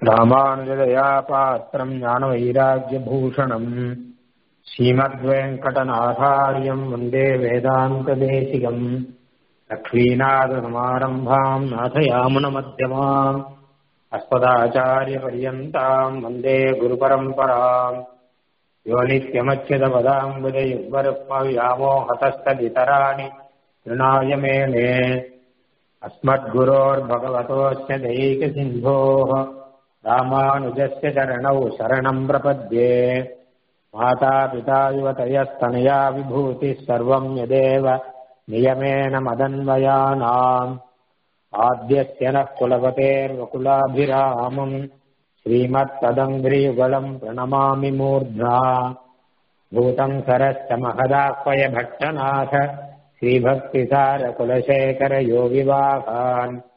ராமானுஜதயா பாத்திரம் ஞானவைராக்கியபூஷணம் ஸ்ரீமத்வேங்கடநாதாரியம் வந்தே வேதாந்ததேசிகம் லக்ஷ்மீநாதசமாரம்பாம் நாथयामुनमध्यमाम् अस्मदाचार्यपर्यन्ताम् वन्दे गुरुपरम्पराम् यो नित्यमच्युतपदाम्बुजयुग्मरुक्मव्यामोहतस्तदितराणि तृणाय मेने अस्मद्गुरोर्भगवतोऽस्य दैकसिन्धोः रामानुजस्य चरणौ शरणम् प्रपद्ये मातापिता युवतयस्तनया विभूतिः सर्वम् यदेव नियमेन मदन्वयानाम् आद्यस्य नः कुलपतेर्वकुलाभिरामम् श्रीमत्तदङ्घ्रियुगलम् प्रणमामि मूर्ध्ना भूतम् सरश्च महदाह्वय भट्टनाथ श्रीभक्तिसारकुलशेखरयोगिवाहान्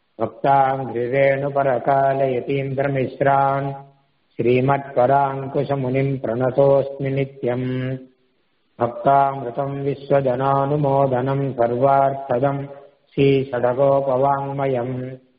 भक्ताङ्घ्रिरेणुपरकालयतीन्द्रमिश्रान् श्रीमत्पराङ्कुशमुनिम् प्रणतोऽस्मि नित्यम् भक्तामृतम् विश्वजनानुमोदनम् सर्वार्थदम् श्रीषडगोपवाङ्मयम्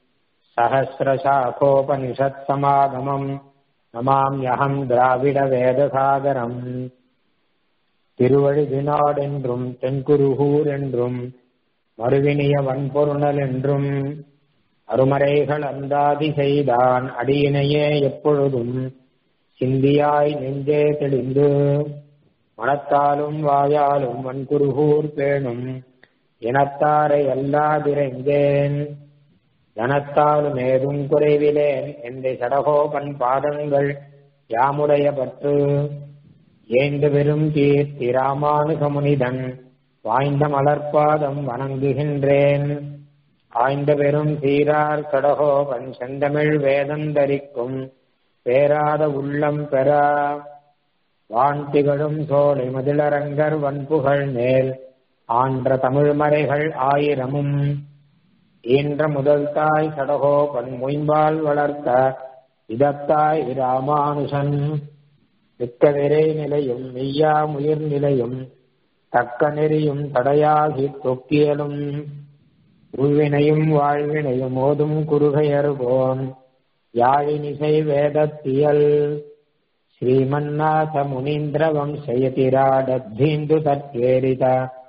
सहस्रशाखोपनिषत्समागमम् நமாம்யகம் திராவிட வேதசாகரம் திருவழுதினாட் என்றும் தென்குருகூர் என்றும் மறுவினிய வன்பொருணல் என்றும் அருமறைகள் அந்தாதி செய்தான் அடியினையே எப்பொழுதும் சிந்தியாய் நெஞ்சே தெளிந்து மனத்தாலும் வாயாலும் வன்குருகூர் பேணும் இனத்தாரை அல்லாதிரைந்தேன் தனத்தாலும் ஏதும் குறைவிலேன் எந்த சடகோபன் பாதங்கள் யாமுடைய பற்று ஏந்து பெரும் கீர்த்தி ராமானுகமுனிதன் வாய்ந்த மலர்பாதம் வணங்குகின்றேன் ஆய்ந்த பெரும் சீரார் கடகோபன் செந்தமிழ் வேதந்தரிக்கும் பேராத உள்ளம் பெறா வான் திகழும் சோலை மதிலரங்கர் வன்புகழ் மேல் ஆன்ற தமிழ்மறைகள் ஆயிரமும் ஈன்ற முதல் தாய் சடகோபன் மொயம்பால் வளர்த்த இதத்தாய் ராமானுஷன் மிக்க விரை நிலையும் மெய்யா முயிர் நிலையும் தக்க நெறியும் தடையாகி தொக்கியலும் உள்வினையும் வாழ்வினையும் ஓதும் குறுகையறுபோன் யாழினிசை வேதத்தியல் ஸ்ரீமன்னாத முனீந்திர வம்சயதிராடத்தீந்து தத்வேரித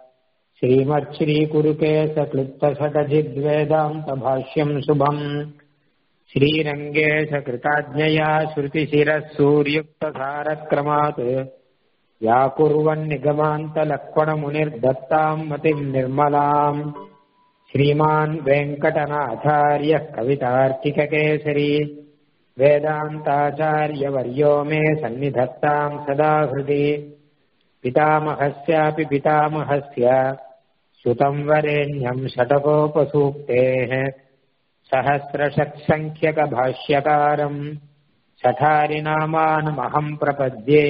श्रीमच्छ्रीकुरुकेशक्लुप्तषटजिद्वेदान्तभाष्यम् शुभम् श्रीरङ्गेशकृताज्ञया श्रुतिशिरः सूर्युक्तसारक्रमात् व्याकुर्वन्निगमान्तलक्ष्मणमुनिर्दत्ताम् मतिम् निर्मलाम् श्रीमान् वेङ्कटनाथार्यः कवितार्किककेसरी वेदान्ताचार्यवर्यो मे सन्निधत्ताम् सदा हृदि पितामहस्यापि पितामहस्य सुतम् वरेण्यम् षटकोपसूक्तेः सहस्रषट्सङ्ख्यकभाष्यकारम् சட்டாரிநாமானமகம் பிரபத்யே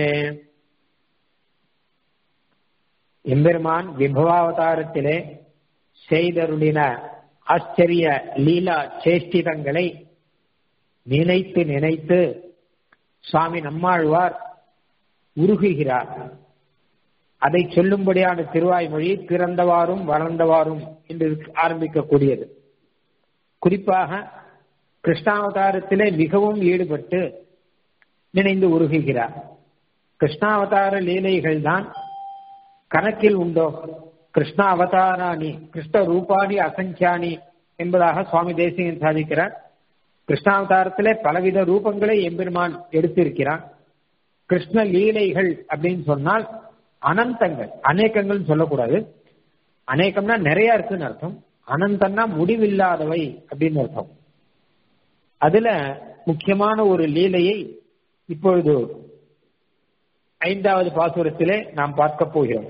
எம்பெருமான் விபவாவதாரத்திலே செய்தருளின ஆச்சரிய லீலா சேஷ்டிதங்களை நினைத்து நினைத்து சுவாமி நம்மாழ்வார் உருகுகிறார் அதை சொல்லும்படியான திருவாய்மொழி பிறந்தவாறும் வளர்ந்தவாறும் என்று ஆரம்பிக்கக்கூடியது குறிப்பாக கிருஷ்ணாவதாரத்திலே மிகவும் ஈடுபட்டு நினைந்து உருகுகிறார் கிருஷ்ணாவதார லீலைகள் தான் கணக்கில் உண்டோ கிருஷ்ண அவதாராணி கிருஷ்ண ரூபாணி அசங்கியானி என்பதாக சுவாமி தேசிகன் சாதிக்கிறார் கிருஷ்ணாவதாரத்திலே பலவித ரூபங்களை எம்பெருமான் எடுத்திருக்கிறான் கிருஷ்ண லீலைகள் அப்படின்னு சொன்னால் அனந்தங்கள் அநேகங்கள் சொல்லக்கூடாது அநேகம்னா நிறைய இருக்குன்னு அர்த்தம் அனந்தம்னா முடிவில்லாதவை அப்படின்னு அர்த்தம் அதுல முக்கியமான ஒரு லீலையை இப்பொழுது ஐந்தாவது பாசுரத்திலே நாம் பார்க்க போகிறோம்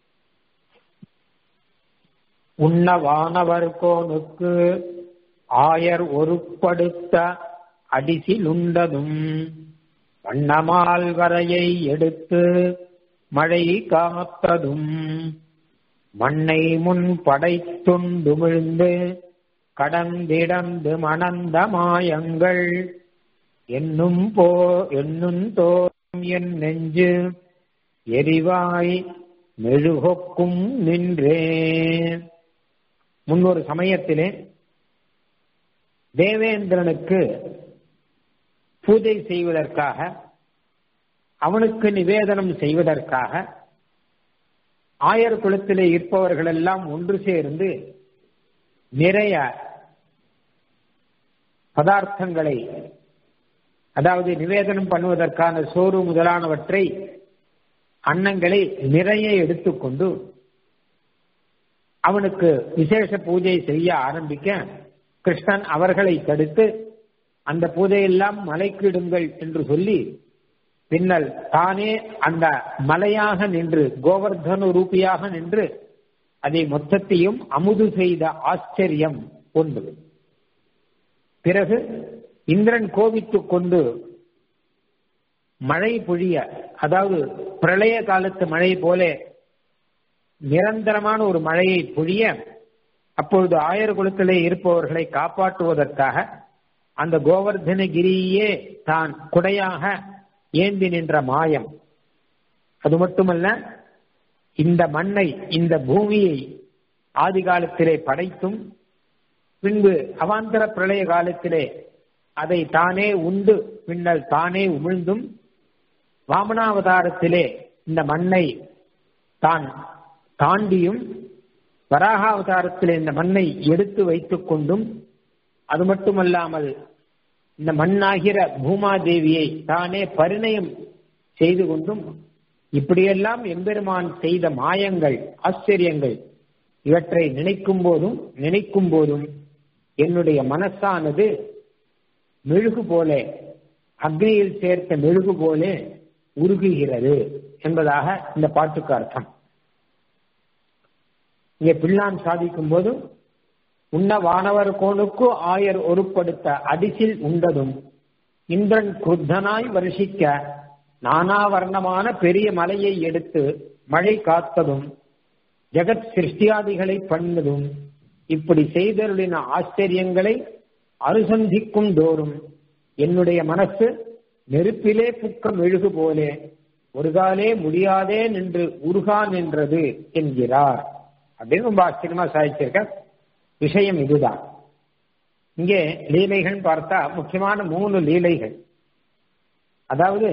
உண்ண வானவர் கோனுக்கு ஆயர் ஒருப்படுத்த அடிசில் உண்டதும் வண்ணமால் வரையை எடுத்து மழை காத்ததும் மண்ணை முன் படைத்துண்டுமிழ்ந்து கடந்திடந்து மணந்த மாயங்கள் என்னும் போ என்னும் தோறும் என் நெஞ்சு எரிவாய் மெழுகொக்கும் நின்றே முன்னொரு சமயத்திலே தேவேந்திரனுக்கு பூஜை செய்வதற்காக அவனுக்கு நிவேதனம் செய்வதற்காக ஆயர் குலத்திலே இருப்பவர்கள் எல்லாம் ஒன்று சேர்ந்து நிறைய பதார்த்தங்களை அதாவது நிவேதனம் பண்ணுவதற்கான சோறு முதலானவற்றை அன்னங்களை நிறைய எடுத்துக்கொண்டு அவனுக்கு விசேஷ பூஜை செய்ய ஆரம்பிக்க கிருஷ்ணன் அவர்களை தடுத்து அந்த பூஜையெல்லாம் மலைக்கிடுங்கள் என்று சொல்லி பின்னல் தானே அந்த மலையாக நின்று கோவர்தனு ரூபியாக நின்று அதை மொத்தத்தையும் அமுது செய்த ஆச்சரியம் உண்டு பிறகு இந்திரன் கோபித்துக் கொண்டு மழை பொழிய அதாவது பிரளய காலத்து மழை போல நிரந்தரமான ஒரு மழையை பொழிய அப்பொழுது ஆயர் குலத்திலே இருப்பவர்களை காப்பாற்றுவதற்காக அந்த கோவர்தனகிரியே தான் குடையாக ஏந்தி நின்ற மாயம் அது மட்டுமல்ல இந்த மண்ணை இந்த பூமியை ஆதி காலத்திலே படைத்தும் பின்பு அவாந்தர பிரளய காலத்திலே அதை தானே உண்டு பின்னல் தானே உமிழ்ந்தும் வாமனாவதாரத்திலே இந்த மண்ணை தான் தாண்டியும் வராகாவதாரத்திலே இந்த மண்ணை எடுத்து வைத்துக் கொண்டும் அது மட்டுமல்லாமல் இந்த மண்ணாகிற பூமாதேவியை தானே பரிணயம் செய்து கொண்டும் இப்படியெல்லாம் எம்பெருமான் செய்த மாயங்கள் ஆச்சரியங்கள் இவற்றை நினைக்கும் போதும் நினைக்கும் போதும் என்னுடைய மனசானது மெழுகு போல அக்னியில் சேர்த்த மெழுகு போல உருகுகிறது என்பதாக இந்த பாட்டுக்கு அர்த்தம் இங்கே பிள்ளான் சாதிக்கும் போது உன்ன வானவர் கோனுக்கு ஆயர் ஒருப்படுத்த அடிசில் உண்டதும் இந்திரன் குருத்தனாய் வருஷிக்க நானாவர்ணமான பெரிய மலையை எடுத்து மழை காத்ததும் ஜெகத் சிருஷ்டியாதிகளை பண்ணதும் இப்படி செய்தருளின ஆச்சரியங்களை அனுசந்திக்கும் தோறும் என்னுடைய மனசு நெருப்பிலே புக்க மெழுகு போலே ஒரு காலே முடியாதே நின்று உருகா நின்றது என்கிறார் அப்படின்னு ரொம்ப ஆச்சரியமா சாதிச்சிருக்க விஷயம் இதுதான் இங்கே லீலைகள் பார்த்தா முக்கியமான மூணு லீலைகள் அதாவது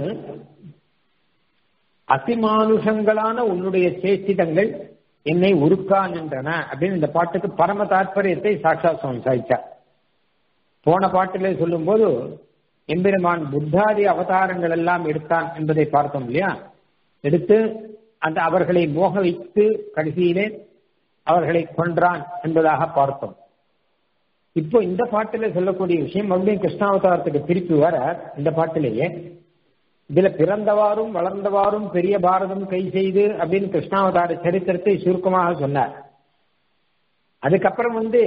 அதிமானுஷங்களான உன்னுடைய சேஷ்டிதங்கள் என்னை உருக்கா நின்றன அப்படின்னு இந்த பாட்டுக்கு பரம தாற்பயத்தை சாட்சா சுவாமி சாதிச்சார் போன பாட்டிலே சொல்லும் போது எம்பெருமான் புத்தாதி அவதாரங்கள் எல்லாம் எடுத்தான் என்பதை பார்த்தோம் இல்லையா எடுத்து அந்த அவர்களை மோக வைத்து கடைசியிலே அவர்களை கொன்றான் என்பதாக பார்த்தோம் இப்போ இந்த பாட்டில சொல்லக்கூடிய விஷயம் மறுபடியும் கிருஷ்ணாவதாரத்துக்கு திருப்பி வர இந்த பாட்டிலேயே இதுல பிறந்தவாறும் வளர்ந்தவாறும் பெரிய பாரதம் கை செய்து அப்படின்னு கிருஷ்ணாவதார சரித்திரத்தை சுருக்கமாக சொன்னார் அதுக்கப்புறம் வந்து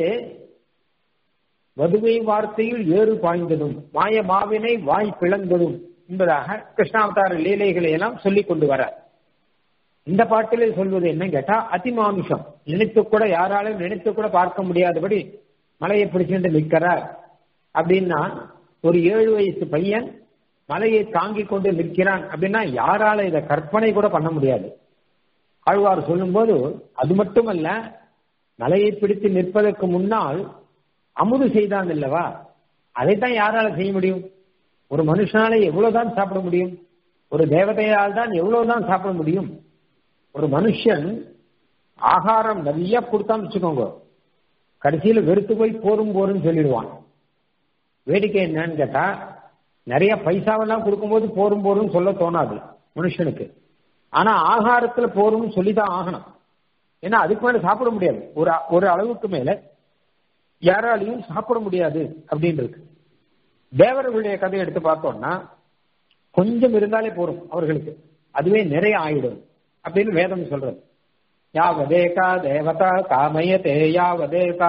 வதுவை வார்த்தையில் ஏறு பாய்ந்ததும் மாய மாவினை வாய் பிளந்ததும் என்பதாக கிருஷ்ணாவதார லீலைகளை எல்லாம் சொல்லிக் கொண்டு வர இந்த பாட்டிலே சொல்வது என்ன கேட்டா அதிமானுஷம் நினைத்து கூட யாராலும் நினைத்து கூட பார்க்க முடியாதபடி மலையை பிடிச்சிட்டு நிற்கிறார் அப்படின்னா ஒரு ஏழு வயசு பையன் மலையை தாங்கி கொண்டு நிற்கிறான் அப்படின்னா யாரால இதை கற்பனை கூட பண்ண முடியாது ஆழ்வார் சொல்லும்போது அது மட்டுமல்ல மலையை பிடித்து நிற்பதற்கு முன்னால் அமுது செய்தான் அல்லவா அதைத்தான் யாரால செய்ய முடியும் ஒரு மனுஷனால எவ்வளவுதான் சாப்பிட முடியும் ஒரு தேவதையால் தான் எவ்வளவுதான் சாப்பிட முடியும் ஒரு மனுஷன் ஆகாரம் நிறைய கொடுத்தான்னு வச்சுக்கோங்க கடைசியில வெறுத்து போய் போரும் போருன்னு சொல்லிடுவான் வேடிக்கை என்னன்னு கேட்டா நிறைய பைசாவெல்லாம் கொடுக்கும்போது போரும் போரும் சொல்ல தோணாது மனுஷனுக்கு ஆனா ஆகாரத்துல போரும் சொல்லிதான் ஆகணும் ஏன்னா அதுக்கு மேல சாப்பிட முடியாது ஒரு ஒரு அளவுக்கு மேல யாராலையும் சாப்பிட முடியாது அப்படின்றது தேவர்களுடைய கதையை எடுத்து பார்த்தோம்னா கொஞ்சம் இருந்தாலே போரும் அவர்களுக்கு அதுவே நிறைய ஆயிடும் அப்படின்னு வேதம் சொல்றது யாவதேகா தேவதா காமயதே யாவதேகா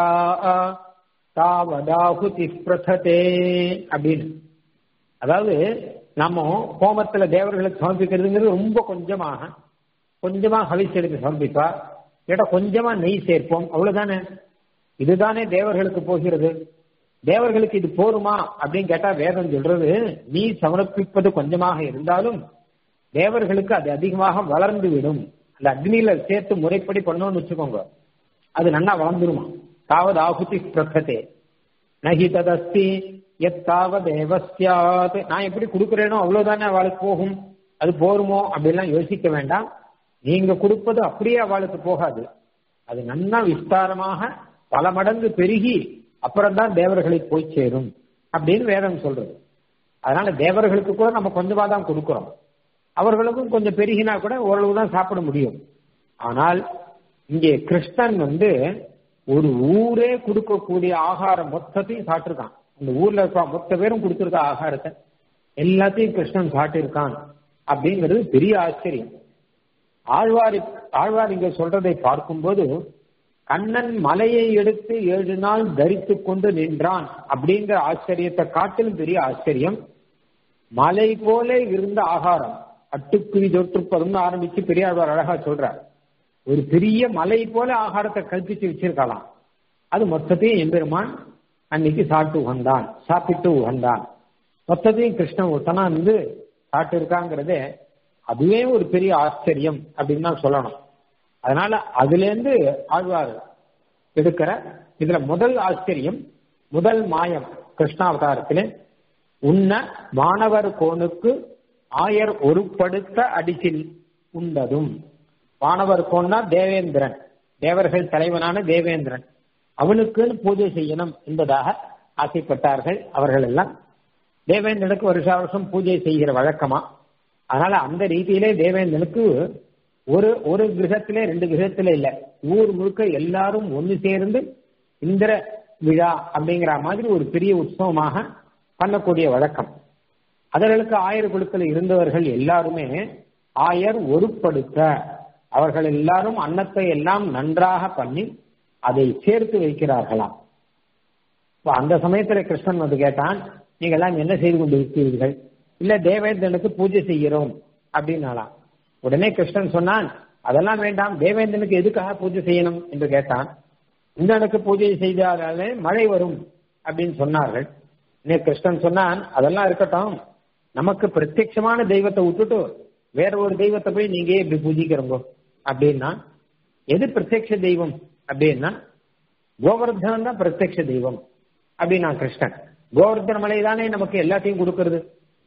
தாவதாகுதி பிரததே அப்படின்னு அதாவது நம்ம ஹோமத்துல தேவர்களுக்கு சமர்ப்பிக்கிறதுங்கிறது ரொம்ப கொஞ்சமாக கொஞ்சமா ஹவிஸ் எடுத்து சமர்ப்பிப்பா கேட்டா கொஞ்சமா நெய் சேர்ப்போம் அவ்வளவுதானே இதுதானே தேவர்களுக்கு போகிறது தேவர்களுக்கு இது போருமா அப்படின்னு கேட்டா வேதம் சொல்றது நீ சமர்ப்பிப்பது கொஞ்சமாக இருந்தாலும் தேவர்களுக்கு அது அதிகமாக வளர்ந்து விடும் அந்த அக்னியில சேர்த்து முறைப்படி பண்ணோம்னு வச்சுக்கோங்க அது நல்லா வளர்ந்துருமா தாவது ஆகுதி பிரபத்தே நகி ததஸ்தி எத்தாவ தேவஸ்யாத் நான் எப்படி கொடுக்குறேனோ அவ்வளவுதானே அவளுக்கு போகும் அது போருமோ அப்படிலாம் யோசிக்க வேண்டாம் நீங்க கொடுப்பது அப்படியே அவளுக்கு போகாது அது நன்னா விஸ்தாரமாக பல மடங்கு பெருகி அப்புறம்தான் தேவர்களுக்கு போய் சேரும் அப்படின்னு வேதம் சொல்றது அதனால தேவர்களுக்கு கூட நம்ம கொஞ்சமா தான் கொடுக்கிறோம் அவர்களுக்கும் கொஞ்சம் பெருகினா கூட ஓரளவு தான் சாப்பிட முடியும் ஆனால் இங்கே கிருஷ்ணன் வந்து ஒரு ஊரே கொடுக்கக்கூடிய ஆகாரம் மொத்தத்தையும் சாப்பிட்டுருக்கான் அந்த ஊர்ல இருக்க மொத்த பேரும் கொடுத்துருக்க ஆகாரத்தை எல்லாத்தையும் கிருஷ்ணன் சாப்பிட்டிருக்கான் அப்படிங்கிறது பெரிய ஆச்சரியம் ஆழ்வார் ஆழ்வார் இங்க சொல்றதை பார்க்கும்போது கண்ணன் மலையை எடுத்து ஏழு நாள் தரித்து கொண்டு நின்றான் அப்படிங்கிற ஆச்சரியத்தை காட்டிலும் பெரிய ஆச்சரியம் மலை போல இருந்த ஆகாரம் அட்டுக்குவி தொற்றுப்பதும்னு ஆரம்பிச்சு பெரியாழ்வார் அழகா சொல்றார் ஒரு பெரிய மலை போல ஆகாரத்தை கல்பிச்சு வச்சிருக்கலாம் அது மொத்தத்தையும் எம்பெருமான் அன்னைக்கு சாப்பிட்டு உகந்தான் சாப்பிட்டு உகந்தான் மொத்தத்தையும் கிருஷ்ணன் ஒருத்தனா வந்து சாப்பிட்டு இருக்காங்கிறதே அதுவே ஒரு பெரிய ஆச்சரியம் அப்படின்னு தான் சொல்லணும் அதனால அதுல இருந்து ஆழ்வார் எடுக்கிற இதுல முதல் ஆச்சரியம் முதல் மாயம் கிருஷ்ணாவதாரத்திலே உன்ன மாணவர் கோனுக்கு ஆயர் ஒருப்படுத்த அடிசில் உண்டதும் வானவர் கோன்னா தேவேந்திரன் தேவர்கள் தலைவனான தேவேந்திரன் அவனுக்குன்னு பூஜை செய்யணும் என்பதாக ஆசைப்பட்டார்கள் அவர்கள் எல்லாம் தேவேந்திரனுக்கு வருஷ வருஷம் பூஜை செய்கிற வழக்கமா அதனால அந்த ரீதியிலே தேவேந்திரனுக்கு ஒரு ஒரு கிரகத்திலே ரெண்டு கிரகத்திலே இல்ல ஊர் முழுக்க எல்லாரும் ஒன்று சேர்ந்து இந்திர விழா அப்படிங்கிற மாதிரி ஒரு பெரிய உற்சவமாக பண்ணக்கூடிய வழக்கம் அவர்களுக்கு ஆயர் குழுக்கள் இருந்தவர்கள் எல்லாருமே ஆயர் ஒருப்படுத்த அவர்கள் எல்லாரும் அன்னத்தை எல்லாம் நன்றாக பண்ணி அதை சேர்த்து வைக்கிறார்களாம் இப்போ அந்த சமயத்துல கிருஷ்ணன் வந்து கேட்டான் நீங்க எல்லாம் என்ன செய்து கொண்டு இருக்கிறீர்கள் இல்ல தேவேந்திரனுக்கு பூஜை செய்கிறோம் அப்படின்னாலாம் உடனே கிருஷ்ணன் சொன்னான் அதெல்லாம் வேண்டாம் தேவேந்திரனுக்கு எதுக்காக பூஜை செய்யணும் என்று கேட்டான் இந்திரனுக்கு பூஜை செய்தாலே மழை வரும் அப்படின்னு சொன்னார்கள் இன்னே கிருஷ்ணன் சொன்னான் அதெல்லாம் இருக்கட்டும் நமக்கு பிரத்யட்சமான தெய்வத்தை விட்டுட்டு வேற ஒரு தெய்வத்தை போய் நீங்க இப்படி பூஜிக்கிறோங்க அப்படின்னா எது பிரத்யக்ஷ தெய்வம் அப்படின்னா கோவர்தனம் தான் பிரத்யக்ஷ தெய்வம் அப்படின்னா கிருஷ்ணன் கோவர்தன மலை தானே நமக்கு எல்லாத்தையும் கொடுக்கறது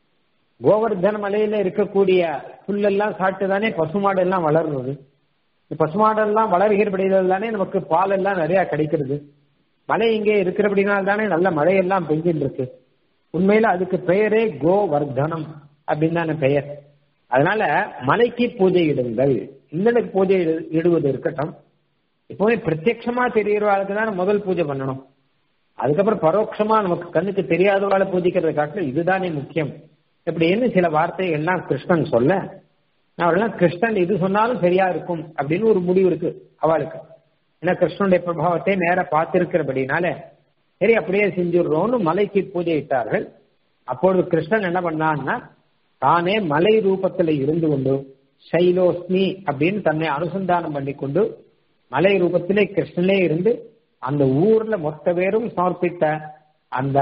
கோவர்தன மலையில இருக்கக்கூடிய புல்லெல்லாம் சாப்பிட்டு தானே பசுமாடு எல்லாம் வளர்றது பசுமாடெல்லாம் வளர்கிறபடியால் தானே நமக்கு பால் எல்லாம் நிறைய கிடைக்கிறது மழை இங்கே இருக்கிறபடினால் தானே நல்ல மழையெல்லாம் பெஞ்சிட்டு இருக்கு உண்மையில அதுக்கு பெயரே கோவர்தனம் அப்படின்னு தானே பெயர் அதனால மலைக்கு பூஜை இடுங்கள் இந்தனுக்கு பூஜை இடுவது இருக்கட்டும் எப்பவுமே பிரத்யட்சமா தெரியறவாளுக்கு தான் முதல் பூஜை பண்ணணும் அதுக்கப்புறம் பரோட்சமா நமக்கு கண்ணுக்கு தெரியாதவாளை பூஜிக்கிறத காட்டிலும் இதுதானே முக்கியம் இப்படின்னு சில வார்த்தைகள்லாம் கிருஷ்ணன் சொல்ல அவள்லாம் கிருஷ்ணன் இது சொன்னாலும் சரியா இருக்கும் அப்படின்னு ஒரு முடிவு இருக்கு அவளுக்கு ஏன்னா கிருஷ்ணனுடைய பிரபாவத்தை நேர பார்த்திருக்கிறபடினால சரி அப்படியே செஞ்சுடுறோம்னு மலைக்கு பூஜை இட்டார்கள் அப்பொழுது கிருஷ்ணன் என்ன பண்ணான்னா தானே மலை ரூபத்துல இருந்து கொண்டு சைலோஸ்மி அப்படின்னு தன்னை அனுசந்தானம் பண்ணி கொண்டு மலை ரூபத்திலே கிருஷ்ணனே இருந்து அந்த ஊர்ல மொத்த பேரும் சமர்ப்பித்த அந்த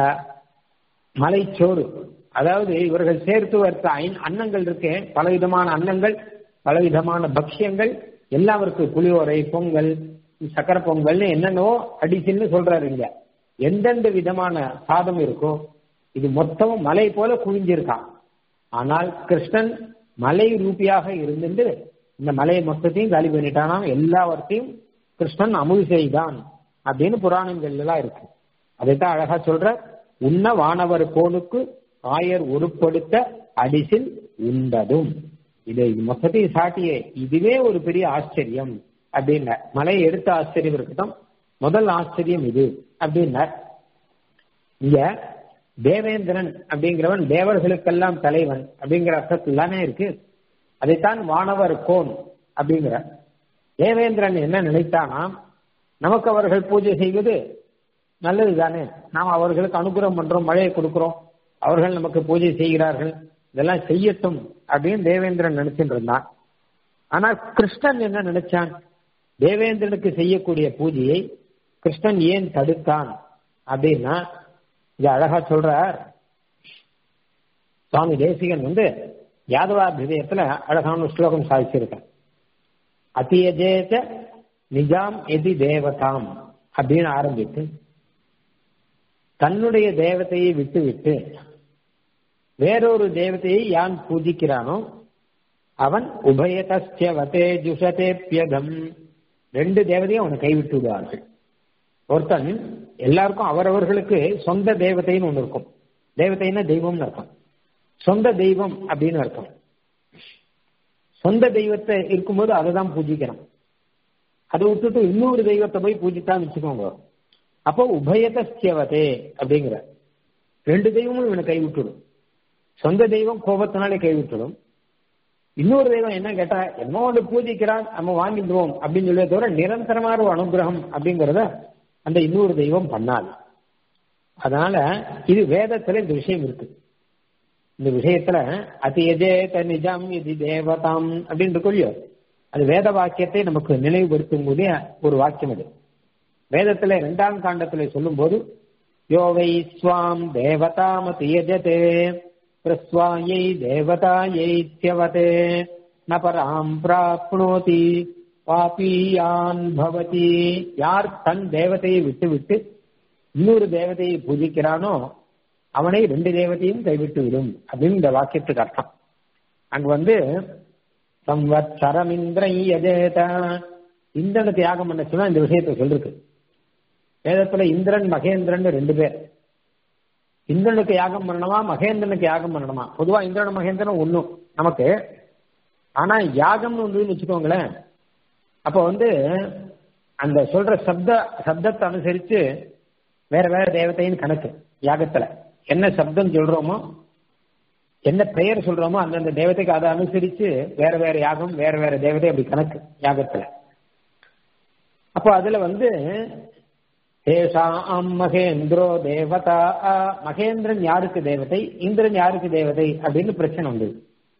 மலைச்சோறு அதாவது இவர்கள் சேர்த்து வைத்த அன்னங்கள் இருக்கே பலவிதமான அன்னங்கள் பலவிதமான பக்ஷியங்கள் எல்லாம் இருக்கு புளியோரை பொங்கல் சக்கரை பொங்கல்னு என்னென்னவோ அடிச்சுன்னு சொல்றாரு இங்க எந்தெந்த விதமான சாதம் இருக்கோ இது மொத்தமும் மலை போல குவிஞ்சிருக்கான் ஆனால் கிருஷ்ணன் மலை ரூபியாக இருந்துட்டு இந்த மலையை மொத்தத்தையும் காலி பண்ணிட்டானாம் எல்லாவற்றையும் கிருஷ்ணன் அமுது செய்தான் அப்படின்னு புராணங்கள் எல்லாம் இருக்கு அதைத்தான் அழகா சொல்ற உன்ன வானவர் கோனுக்கு ஆயர் உருப்படுத்த அடிசில் உண்டதும் இதை மொத்தத்தையும் சாட்டியே இதுவே ஒரு பெரிய ஆச்சரியம் அப்படின்னார் மலையை எடுத்த ஆச்சரியம் இருக்கட்டும் முதல் ஆச்சரியம் இது அப்படின்னார் இங்க தேவேந்திரன் அப்படிங்கிறவன் தேவர்களுக்கெல்லாம் தலைவன் அப்படிங்கிற அர்த்தத்தில் தானே இருக்கு அதைத்தான் வானவர் கோன் அப்படிங்கிற தேவேந்திரன் என்ன நினைத்தானாம் நமக்கு அவர்கள் பூஜை செய்வது நல்லது தானே நாம் அவர்களுக்கு அனுகிரகம் பண்றோம் மழையை கொடுக்கிறோம் அவர்கள் நமக்கு பூஜை செய்கிறார்கள் இதெல்லாம் செய்யட்டும் அப்படின்னு தேவேந்திரன் நினைச்சுட்டு இருந்தான் ஆனா கிருஷ்ணன் என்ன நினைச்சான் தேவேந்திரனுக்கு செய்யக்கூடிய பூஜையை கிருஷ்ணன் ஏன் தடுத்தான் அப்படின்னா இது அழகா சொல்றார் சுவாமி தேசிகன் வந்து யாதவாபிதயத்துல அழகான ஒரு ஸ்லோகம் சாதிச்சிருக்கார் அத்தியஜேத நிஜாம் எதி தேவதாம் அப்படின்னு ஆரம்பித்து தன்னுடைய தேவதையை விட்டு விட்டு வேறொரு தேவதையை யான் பூஜிக்கிறானோ அவன் உபயதஸ்யவதே ஜுஷதேப்பியகம் ரெண்டு தேவதையும் அவனை கைவிட்டு விடுவார்கள் ஒருத்தன் எல்லாருக்கும் அவரவர்களுக்கு சொந்த தேவதைன்னு ஒண்ணு இருக்கும் தேவதைன்னா தெய்வம்னு அர்த்தம் சொந்த தெய்வம் அப்படின்னு அர்த்தம் சொந்த தெய்வத்தை இருக்கும்போது அதை தான் பூஜிக்கணும் அதை விட்டுட்டு இன்னொரு தெய்வத்தை போய் பூஜித்தான்னு வச்சுக்கோங்க அப்போ உபயதஸ்யவதே அப்படிங்கிற ரெண்டு தெய்வமும் இவனை கைவிட்டுடும் சொந்த தெய்வம் கோபத்தினாலே கைவிட்டுடும் இன்னொரு தெய்வம் என்ன கேட்டா என்ன ஒன்று பூஜிக்கிறான் நம்ம வாங்கிடுவோம் அப்படின்னு சொல்லிய தவிர நிரந்தரமான ஒரு அனுகிரகம் அப்படிங்கிறத அந்த இன்னொரு தெய்வம் பண்ணாது அதனால இது வேதத்துல இந்த விஷயம் இருக்கு இந்த விஷயத்துல அதி எஜேத நிஜம் இது தேவதாம் அப்படின்னு இருக்கோ அது வேத வாக்கியத்தை நமக்கு நினைவுபடுத்தும் போதே ஒரு வாக்கியம் அது வேதத்துல இரண்டாம் காண்டத்துல சொல்லும் போது யோவை ஸ்வாம் தேவதாமதி யஜதே பிரஸ்வாயை தேவதாயைத்யவதே ந பராம் பிராப்னோதி பாபியான் பவதி யார் தன் தேவதையை விட்டு விட்டு இன்னொரு தேவதையை பூஜிக்கிறானோ அவனை ரெண்டு தேவதையும் கைவிட்டு விடும் அப்படின்னு இந்த வாக்கியத்துக்கு அர்த்தம் அங்க வந்து சம்வத்சரம் இந்திரை யஜேத இந்திரனை தியாகம் பண்ண சொன்னா இந்த விஷயத்தை சொல்லிருக்கு வேதத்துல இந்திரன் மகேந்திரன் ரெண்டு பேர் இந்திரனுக்கு யாகம் பண்ணணுமா மகேந்திரனுக்கு யாகம் பண்ணணுமா பொதுவா இந்திரன் மகேந்திரன் ஒண்ணும் நமக்கு ஆனா யாகம்னு வந்து வச்சுக்கோங்களேன் அப்ப வந்து அந்த சொல்ற சப்த சப்தத்தை அனுசரிச்சு வேற வேற தேவதையின் கணக்கு யாகத்துல என்ன சப்தம் சொல்றோமோ என்ன பெயர் சொல்றோமோ அந்தந்த தேவதைக்கு அதை அனுசரிச்சு வேற வேற யாகம் வேற வேற தேவதை அப்படி கணக்கு யாகத்துல அப்போ அதுல வந்து தேஷாம் மகேந்திரோ தேவதா மகேந்திரன் யாருக்கு தேவதை இந்திரன் யாருக்கு தேவதை அப்படின்னு பிரச்சனை வந்தது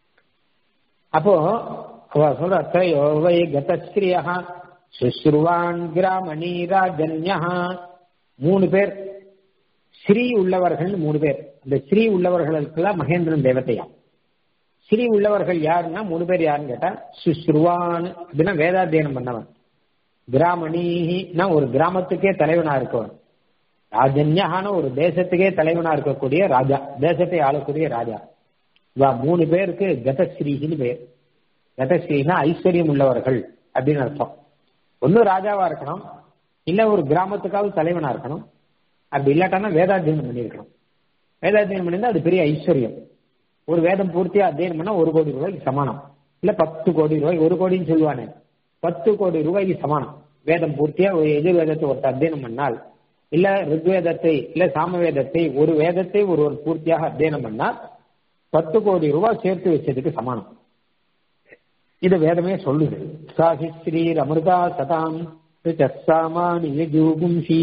அப்போ அவ சொல்ற அத்தையோ வை கதஸ்கிரியா சுஸ்ருவான் கிராமணி ராஜன்யா மூணு பேர் ஸ்ரீ உள்ளவர்கள் மூணு பேர் அந்த ஸ்ரீ உள்ளவர்களுக்கெல்லாம் மகேந்திரன் தேவதையாம் ஸ்ரீ உள்ளவர்கள் யாருன்னா மூணு பேர் யாருன்னு கேட்டா சுஸ்ருவான் அப்படின்னா வேதாத்தியனம் பண்ணவன் கிராமணினா ஒரு கிராமத்துக்கே தலைவனா இருக்கவன் ராஜன்யான ஒரு தேசத்துக்கே தலைவனா இருக்கக்கூடிய ராஜா தேசத்தை ஆளக்கூடிய ராஜா இவா மூணு பேருக்கு கதஸ்ரீன்னு பேர் கதஸ்ரீனா ஐஸ்வர்யம் உள்ளவர்கள் அப்படின்னு அர்த்தம் ஒன்னும் ராஜாவா இருக்கணும் இல்ல ஒரு கிராமத்துக்காவது தலைவனா இருக்கணும் அப்படி இல்லாட்டானா வேதாத்தியனம் பண்ணியிருக்கணும் வேதாத்தியனம் பண்ணியிருந்தா அது பெரிய ஐஸ்வர்யம் ஒரு வேதம் பூர்த்தியா அத்தியனம் பண்ணா ஒரு கோடி ரூபாய்க்கு சமானம் இல்ல பத்து கோடி ரூபாய் ஒரு கோடின்னு சொல்லுவானே பத்து கோடி ரூபாய்க்கு சமானம் வேதம் பூர்த்தியா ஒரு எதிர்வேதத்தை ஒருத்தர் அத்தியனம் பண்ணால் இல்ல ரிக்வேதத்தை இல்ல சாமவேதத்தை ஒரு வேதத்தை ஒருவர் பூர்த்தியாக அத்தியனம் பண்ணால் பத்து கோடி ரூபாய் சேர்த்து வச்சதுக்கு சமானம் இது வேதமே சொல்லுது சாஹி ஸ்ரீர் அமிர்தா சதாம் சாமானிய ஜூகும்ஷி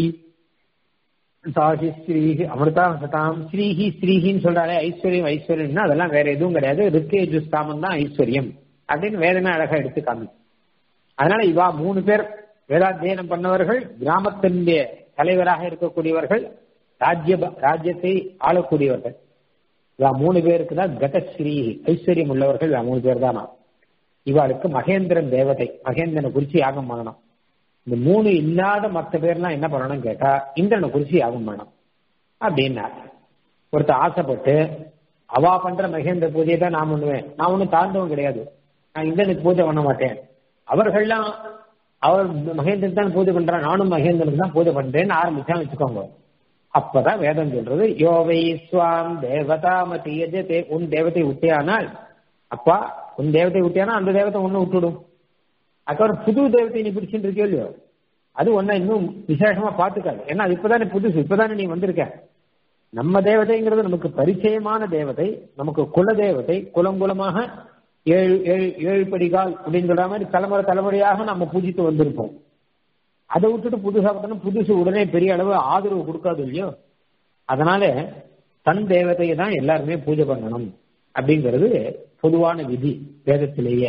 சாஹி ஸ்ரீஹி அமிர்தா சதாம் ஸ்ரீஹி ஸ்ரீஹின்னு சொல்றாலே ஐஸ்வர்யம் ஐஸ்வர்யம்னா அதெல்லாம் வேற எதுவும் கிடையாது ரிக்கேஜு ஸ்தாமம் தான் ஐஸ்வர்யம் அப்படின்னு வேதமே அழகா எடுத்து காமி அதனால இவா மூணு பேர் வேதாத்தியனம் பண்ணவர்கள் கிராமத்தினுடைய தலைவராக இருக்கக்கூடியவர்கள் ராஜ்ய ராஜ்யத்தை ஆளக்கூடியவர்கள் இவா மூணு பேருக்கு தான் கதஸ்ரீ ஐஸ்வர்யம் உள்ளவர்கள் இவா மூணு பேர் தானா இவாளுக்கு மகேந்திரன் தேவதை மகேந்திரனை குறிச்சு யாகம் பண்ணணும் இந்த மூணு இல்லாத மற்ற பேர்லாம் என்ன பண்ணணும் கேட்டா இந்திரனை குறிச்சு யாகம் பண்ணணும் அப்படின்னா ஒருத்தர் ஆசைப்பட்டு அவா பண்ற மகேந்திர பூஜையை தான் நான் பண்ணுவேன் நான் ஒன்றும் தாழ்ந்தவன் கிடையாது நான் இந்திரனுக்கு பூஜை பண்ண மாட்டேன் அவர்கள்லாம் அவர் மகேந்திரன் தான் பூஜை பண்றான் நானும் மகேந்திரனுக்கு தான் பூஜை பண்றேன்னு ஆரம்பிச்சா வச்சுக்கோங்க அப்பதான் வேதம் சொல்றது யோவை ஸ்வாம் தேவதா மத்தியஜே உன் தேவத்தை விட்டியானால் அப்பா உன் தேவத்தை விட்டியானா அந்த தேவத்தை ஒண்ணு விட்டுடும் அதுக்கப்புறம் புது தேவத்தை நீ பிடிச்சிட்டு இருக்கியோ இல்லையோ அது ஒன்ன இன்னும் விசேஷமா பாத்துக்காது ஏன்னா அது இப்பதானே புதுசு இப்பதானே நீ வந்திருக்க நம்ம தேவதைங்கிறது நமக்கு பரிச்சயமான தேவதை நமக்கு குல தேவதை குலம் குலமாக ஏழு ஏழு ஏழு படிகால் அப்படின்னு சொல்ற மாதிரி தலைமுறை தலைமுறையாக நம்ம பூஜித்து வந்திருப்போம் அதை விட்டுட்டு புதுசா பார்த்தோம்னா புதுசு உடனே பெரிய அளவு ஆதரவு கொடுக்காது இல்லையோ அதனால தன் தேவதையை தான் எல்லாருமே பூஜை பண்ணணும் அப்படிங்கிறது பொதுவான விதி வேதத்திலேயே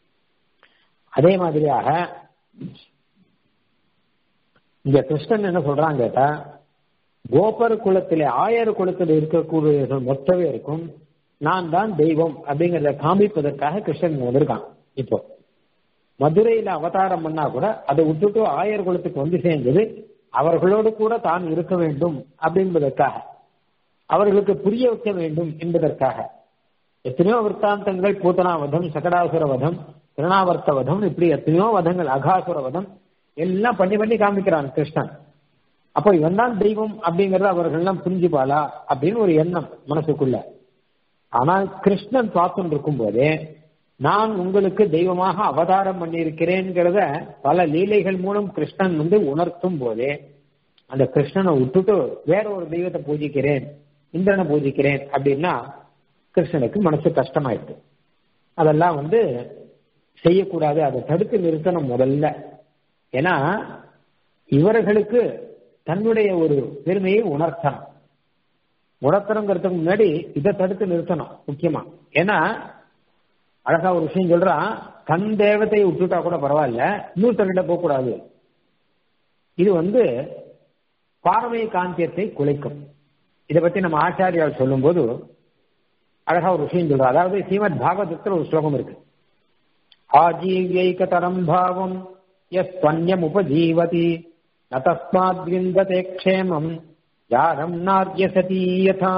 அதே மாதிரியாக இங்க கிருஷ்ணன் என்ன சொல்றான் கேட்டா கோபர் குலத்திலே ஆயர் குலத்தில் இருக்கக்கூடிய மொத்த பேருக்கும் நான் தான் தெய்வம் அப்படிங்கறத காமிப்பதற்காக கிருஷ்ணன் வந்திருக்கான் இப்போ மதுரையில அவதாரம் பண்ணா கூட அதை விட்டுட்டு ஆயர் குலத்துக்கு வந்து சேர்ந்தது அவர்களோடு கூட தான் இருக்க வேண்டும் அப்படின்பதற்காக அவர்களுக்கு புரிய வைக்க வேண்டும் என்பதற்காக எத்தனையோ விற்த்தாந்தங்கள் பூத்தனாவதம் சகடாசுர வதம் திருநாவர்த்த வதம் இப்படி எத்தனையோ வதங்கள் அகாசுர வதம் எல்லாம் பண்ணி பண்ணி காமிக்கிறான் கிருஷ்ணன் அப்போ இவன் தான் தெய்வம் அப்படிங்கறத அவர்கள் எல்லாம் புரிஞ்சுப்பாளா அப்படின்னு ஒரு எண்ணம் மனசுக்குள்ள ஆனால் கிருஷ்ணன் பார்த்துட்டு இருக்கும் போதே நான் உங்களுக்கு தெய்வமாக அவதாரம் பண்ணியிருக்கிறேங்கிறத பல லீலைகள் மூலம் கிருஷ்ணன் வந்து உணர்த்தும் போதே அந்த கிருஷ்ணனை விட்டுட்டு வேற ஒரு தெய்வத்தை பூஜிக்கிறேன் இந்திரனை பூஜிக்கிறேன் அப்படின்னா கிருஷ்ணனுக்கு மனசு கஷ்டமாயிடுது அதெல்லாம் வந்து செய்யக்கூடாது அதை தடுத்து நிறுத்தணும் முதல்ல ஏன்னா இவர்களுக்கு தன்னுடைய ஒரு பெருமையை உணர்த்தணும் உணர்த்தணுங்கிறதுக்கு முன்னாடி இதை தடுத்து நிறுத்தணும் முக்கியமா ஏன்னா அழகா ஒரு விஷயம் சொல்றான் தன் தேவத்தையை விட்டுட்டா கூட பரவாயில்ல இன்னொருத்தர்கிட்ட போகக்கூடாது இது வந்து பார்வை காந்தியத்தை குலைக்கும் இதை பத்தி நம்ம ஆச்சாரியால் சொல்லும்போது அழகா ஒரு விஷயம் சொல்றோம் அதாவது ஸ்ரீமத் பாகவதத்தில் ஒரு ஸ்லோகம் இருக்கு ஆஜீவியைகதரம் பாவம் எஸ்வன்யம் உபஜீவதி நதஸ்மாத் விந்ததே க்ஷேமம் யாரம் நார்யசதி யதா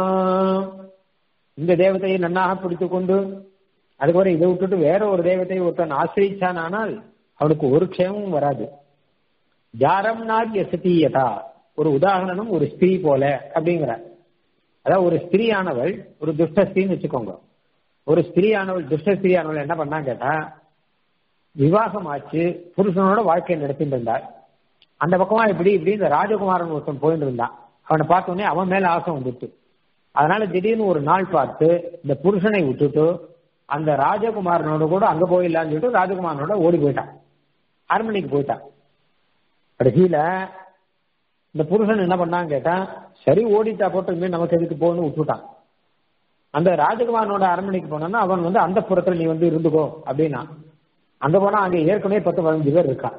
இந்த தேவதையை நன்னாக பிடித்துக் கொண்டு அதுக்கப்புறம் இதை விட்டுட்டு வேற ஒரு தேவதையை ஒருத்தன் ஆசிரிச்சானால் அவனுக்கு ஒரு க்ஷேமமும் வராது ஜாரம் நார் யசதீயதா ஒரு உதாரணம் ஒரு ஸ்திரீ போல அப்படிங்கிற அதாவது ஒரு ஸ்திரீயானவள் ஒரு துஷ்ட ஸ்திரீன்னு வச்சுக்கோங்க ஒரு ஸ்திரீயானவள் துஷ்ட ஸ்திரீயானவள் என்ன பண்ணா கேட்டா விவாகம் ஆச்சு புருஷனோட வாழ்க்கையை நடத்திட்டு இருந்தாள் அந்த பக்கமா இப்படி இப்படி இந்த ராஜகுமாரன் ஒருத்தன் போயிட்டு இருந்தான் அவனை பார்த்தோன்னே அவன் மேல ஆசை வந்துட்டு அதனால திடீர்னு ஒரு நாள் பார்த்து இந்த புருஷனை விட்டுட்டு அந்த ராஜகுமாரனோட கூட அங்க போயிடலான்னு சொல்லிட்டு ராஜகுமாரனோட ஓடி போயிட்டான் அரண்மனைக்கு போயிட்டான் கடைசியில இந்த புருஷன் என்ன பண்ணான்னு கேட்டான் சரி ஓடிட்டா போட்டு இனிமேல் நமக்கு எதுக்கு போகணும்னு விட்டுட்டான் அந்த ராஜகுமாரனோட அரண்மனைக்கு போனான்னா அவன் வந்து அந்த புறத்துல நீ வந்து இருந்துக்கோ அப்படின்னா அங்க போனா அங்க ஏற்கனவே பத்து பதினஞ்சு பேர் இருக்கான்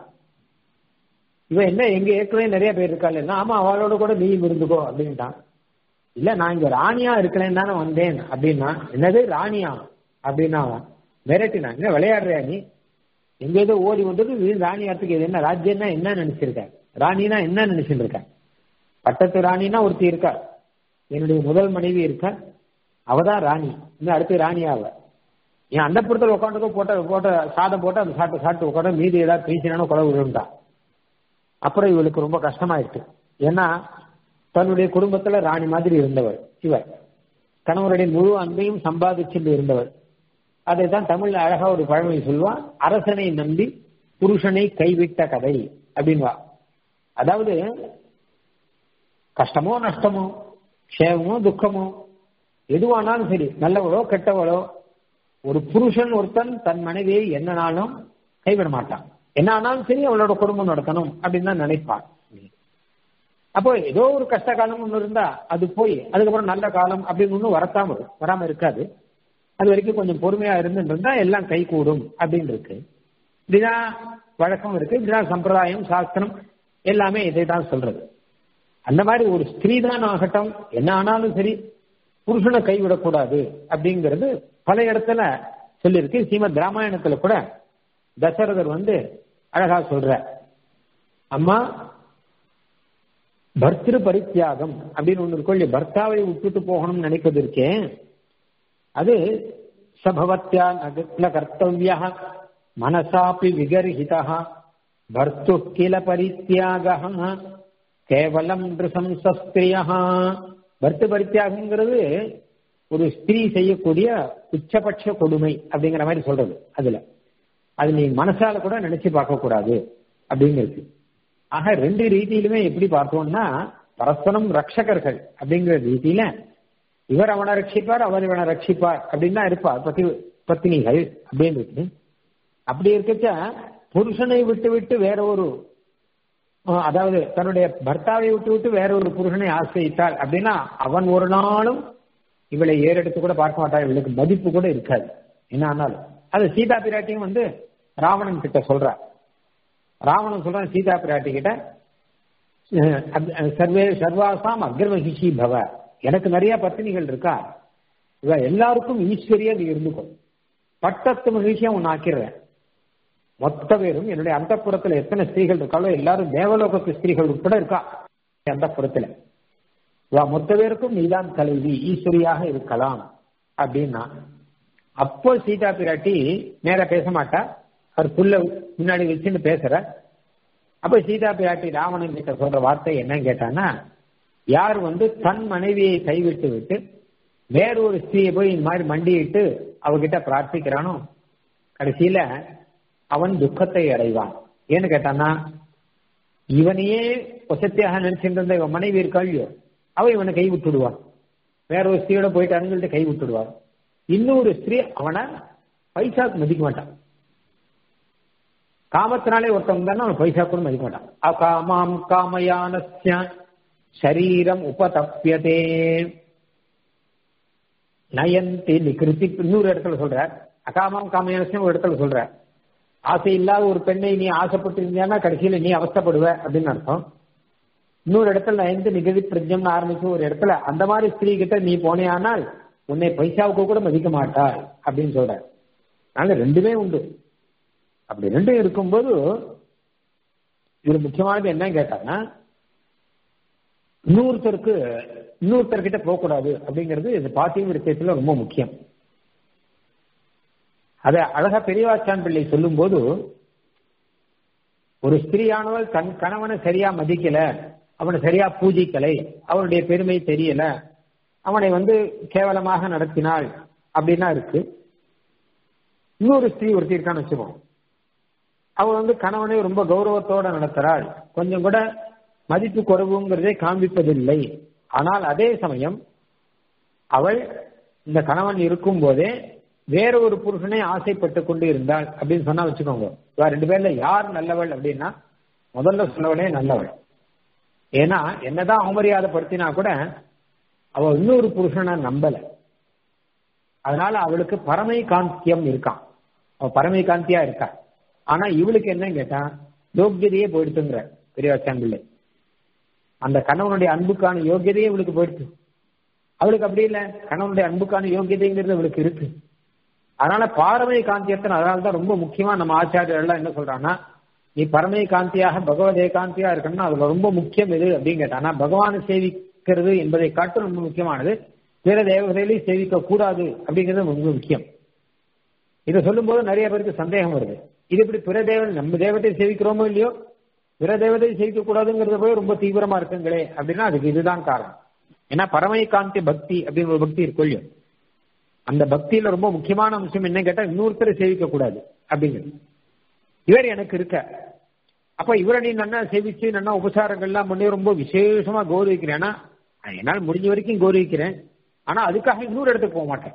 இவன் என்ன எங்க ஏற்கனவே நிறைய பேர் இருக்கா இல்லைன்னா ஆமா அவளோட கூட நீ இருந்துக்கோ அப்படின்ட்டான் இல்ல நான் இங்க ராணியா இருக்கிறேன்னு தானே வந்தேன் அப்படின்னா என்னது ராணியா அப்படின்னா அவன் மிரட்டினா என்ன விளையாடுறியா நீ எங்க ஏதோ ஓடி வந்தது இது ராணியாத்துக்கு இது என்ன ராஜ்யம்னா என்ன நினைச்சிருக்க ராணினா என்ன நினைச்சிட்டு இருக்க பட்டத்து ராணினா ஒருத்தி இருக்கா என்னுடைய முதல் மனைவி இருக்கா அவதான் ராணி இன்னும் அடுத்து ராணி அவ என் அந்த புறத்தில் உட்காந்துக்கோ போட்ட போட்ட சாதம் போட்டு அந்த சாப்பிட்டு சாப்பிட்டு உட்காந்து மீதி ஏதாவது பேசினாலும் கொலை விழுந்தா அப்புறம் இவளுக்கு ரொம்ப கஷ்டமாயிடுச்சு ஏன்னா தன்னுடைய குடும்பத்துல ராணி மாதிரி இருந்தவர் இவர் கணவருடைய முழு அன்பையும் சம்பாதிச்சுட்டு இருந்தவர் அதை தான் தமிழ்ல அழகா ஒரு பழமொழி சொல்லுவா அரசனை நம்பி புருஷனை கைவிட்ட கதை அப்படின்வா அதாவது கஷ்டமோ நஷ்டமோ க்ஷேமமோ துக்கமோ எதுவானாலும் சரி நல்லவளோ கெட்டவளோ ஒரு புருஷன் ஒருத்தன் தன் மனைவியை என்னனாலும் கைவிட மாட்டான் என்ன ஆனாலும் சரி அவளோட குடும்பம் நடத்தணும் அப்படின்னு தான் நினைப்பான் அப்போ ஏதோ ஒரு கஷ்ட காலம் ஒன்று இருந்தா அது போய் அதுக்கப்புறம் நல்ல காலம் அப்படின்னு ஒன்றும் வரத்தாம வராம இருக்காது அது வரைக்கும் கொஞ்சம் பொறுமையா இருந்துட்டு இருந்தா எல்லாம் கை கூடும் அப்படின்னு இருக்கு இப்படிதான் வழக்கம் இருக்கு இப்படிதான் சம்பிரதாயம் சாஸ்திரம் எல்லாமே இதை தான் சொல்றது அந்த மாதிரி ஒரு ஸ்திரீ தான் ஆகட்டும் என்ன ஆனாலும் சரி புருஷனை கைவிடக்கூடாது அப்படிங்கிறது பல இடத்துல சொல்லியிருக்கு ஸ்ரீமத் ராமாயணத்துல கூட தசரதர் வந்து அழகா சொல்ற அம்மா பர்திரு பரித்தியாகம் அப்படின்னு ஒண்ணு இருக்கும் இல்லையா பர்த்தாவை விட்டுட்டு போகணும்னு நினைப்பது இருக்கேன் அது சபவத்தியா நகத்துல கர்த்தவியா மனசாப்பி விகர்ஹிதா பர்த்து கில பரித்தியாக கேவலம் நிருசம்சஸ்திரியா பர்த்து பரித்தியாகங்கிறது ஒரு ஸ்திரீ செய்யக்கூடிய உச்சபட்ச கொடுமை அப்படிங்கிற மாதிரி சொல்றது அதுல அது நீ மனசால கூட நினைச்சு பார்க்க கூடாது அப்படிங்கிறது ஆக ரெண்டு ரீதியிலுமே எப்படி பார்த்தோம்னா பரஸ்பரம் ரட்சகர்கள் அப்படிங்கிற ரீதியில இவர் அவனை ரட்சிப்பார் அவர் இவனை ரட்சிப்பார் அப்படின்னு தான் இருப்பார் பத்தி பத்தினிகள் அப்படின்னு இருக்கு அப்படி இருக்கச்ச புருஷனை விட்டு விட்டு வேற ஒரு அதாவது தன்னுடைய பர்த்தாவை விட்டு விட்டு வேற ஒரு புருஷனை ஆசிரியித்தாள் அப்படின்னா அவன் ஒரு நாளும் இவளை ஏறெடுத்து கூட பார்க்க மாட்டான் இவளுக்கு மதிப்பு கூட இருக்காது என்ன ஆனாலும் அது சீதா பிராட்டியும் வந்து ராவணன் கிட்ட சொல்ற ராவணன் சொல்றான் சீதா பிராட்டி கிட்ட சர்வே சர்வாசாம் அக்ரமகிஷி பவ எனக்கு நிறைய பத்தினிகள் இருக்கா இவ எல்லாருக்கும் ஈஸ்வரியா நீ இருந்துக்கும் பட்டத்து மகிழ்ச்சியா உன் ஆக்கிடுறேன் மொத்த பேரும் என்னுடைய அந்த புறத்துல எத்தனை ஸ்திரீகள் இருக்காளோ எல்லாரும் தேவலோகத்து ஸ்திரீகள் உட்பட இருக்கா அந்த புறத்துல வா மொத்த பேருக்கும் நீதான் தலைவி ஈஸ்வரியாக இருக்கலாம் அப்படின்னா அப்போ சீதா பிராட்டி நேர பேச மாட்டா அவர் புல்ல முன்னாடி வச்சுன்னு பேசுற அப்ப சீதா பிராட்டி ராவணன் கிட்ட சொல்ற வார்த்தை என்னன்னு கேட்டான்னா யார் வந்து தன் மனைவியை கைவிட்டு விட்டு வேறொரு ஸ்திரீயை போய் இந்த மாதிரி மண்டியிட்டு அவகிட்ட பிரார்த்திக்கிறானோ கடைசியில அவன் துக்கத்தை அடைவான் ஏன்னு கேட்டான்னா இவனையே வசத்தியாக நினைச்சிட்டு இருந்த இவன் மனைவி இருக்காளியோ அவ இவனை கை விட்டுடுவான் வேற ஒரு ஸ்திரீயோட போயிட்டு அருங்கள்ட்ட கை விட்டுடுவான் இன்னொரு ஸ்திரீ அவனை பைசாக்கு மதிக்க மாட்டான் காமத்தினாலே ஒருத்தவங்க தானே அவன் பைசா கூட மதிக்க மாட்டான் அகாமாம் காமயானஸ்ய சரீரம் உபதப்பியதே நயந்தி நிகிருத்தி இன்னொரு இடத்துல சொல்ற அகாமாம் காமயானஸ்யம் ஒரு இடத்துல சொல்ற ஆசை இல்லாத ஒரு பெண்ணை நீ ஆசைப்பட்டு இருந்தியானா கடைசியில நீ அவஸ்தப்படுவ அப்படின்னு அர்த்தம் இன்னொரு இடத்துல நயந்து நிகழ்ச்சி பிரஜம்னு ஆரம்பிச்சு ஒரு இடத்துல அந்த மாதிரி ஸ்திரீ கிட்ட நீ போனேயானால் உன்னை பைசாவுக்கு கூட மதிக்க மாட்டாள் அப்படின்னு சொல்ற அதனால ரெண்டுமே உண்டு அப்படி ரெண்டும் இருக்கும்போது இது முக்கியமானது என்னன்னு கேட்டாங்கன்னா இன்னொருத்தருக்கு இன்னொருத்தர்கிட்ட போகக்கூடாது அப்படிங்கிறது இந்த பாத்தியம் விஷயத்துல ரொம்ப முக்கியம் அத அழகா பெரியவாச்சான் பிள்ளை சொல்லும் போது ஒரு ஸ்திரீயானவள் தன் கணவனை சரியா மதிக்கல அவனை சரியா பூஜிக்கலை அவனுடைய பெருமை தெரியல அவனை வந்து கேவலமாக நடத்தினாள் அப்படின்னா இருக்கு இன்னொரு ஸ்திரீ ஒருத்தி இருக்கான்னு வச்சுப்போம் அவள் வந்து கணவனை ரொம்ப கௌரவத்தோட நடத்துறாள் கொஞ்சம் கூட மதிப்பு குறைவுங்கிறதே காண்பிப்பதில்லை ஆனால் அதே சமயம் அவள் இந்த கணவன் இருக்கும் போதே வேற ஒரு புருஷனை ஆசைப்பட்டு கொண்டு இருந்தாள் அப்படின்னு சொன்னா வச்சுக்கோங்க இவ ரெண்டு பேர்ல யார் நல்லவள் அப்படின்னா முதல்ல சொல்லவளே நல்லவள் ஏன்னா என்னதான் அவமரியாதைப்படுத்தினா கூட அவ இன்னொரு புருஷனை நம்பல அதனால அவளுக்கு பரமை காந்தியம் இருக்கான் அவ பரமை காந்தியா இருக்கா ஆனா இவளுக்கு என்ன கேட்டா யோக்கியதையே போயிடுத்துங்கிற பெரியவாச்சான் பிள்ளை அந்த கணவனுடைய அன்புக்கான யோகியதையே இவளுக்கு போயிடுச்சு அவளுக்கு அப்படி இல்லை கணவனுடைய அன்புக்கான யோகியதைங்கிறது அவளுக்கு இருக்கு அதனால பாரமை காந்தியத்தின் அதனால தான் ரொம்ப முக்கியமா நம்ம ஆச்சாரியர் எல்லாம் என்ன சொல்றாங்கன்னா நீ பரமை காந்தியாக பகவத் ஏகாந்தியா இருக்கணும்னா அதுல ரொம்ப முக்கியம் எது அப்படின்னு கேட்டானா பகவானை சேவிக்கிறது என்பதை காட்டும் ரொம்ப முக்கியமானது பிற தேவதைகளையும் சேவிக்க கூடாது அப்படிங்கிறது ரொம்ப முக்கியம் இதை சொல்லும் போது நிறைய பேருக்கு சந்தேகம் வருது இது இப்படி பிற தேவன் நம்ம தேவத்தை சேவிக்கிறோமோ இல்லையோ பிற தேவதை சேவிக்க கூடாதுங்கிறத போய் ரொம்ப தீவிரமா இருக்குங்களே அப்படின்னா அதுக்கு இதுதான் காரணம் ஏன்னா பரமை காந்தி பக்தி அப்படின்னு ஒரு பக்தி இருக்கும் இல்லையோ அந்த பக்தியில ரொம்ப முக்கியமான அம்சம் என்ன கேட்டா இன்னொருத்தரை சேவிக்க கூடாது அப்படிங்கிறது இவர் எனக்கு இருக்க அப்ப இவரை நீ நன்னா சேவிச்சு நன்னா உபசாரங்கள்லாம் பண்ணி ரொம்ப விசேஷமா கௌரவிக்கிறேன்னா என்னால் முடிஞ்ச வரைக்கும் கௌரவிக்கிறேன் ஆனா அதுக்காக இன்னொரு இடத்துக்கு போக மாட்டேன்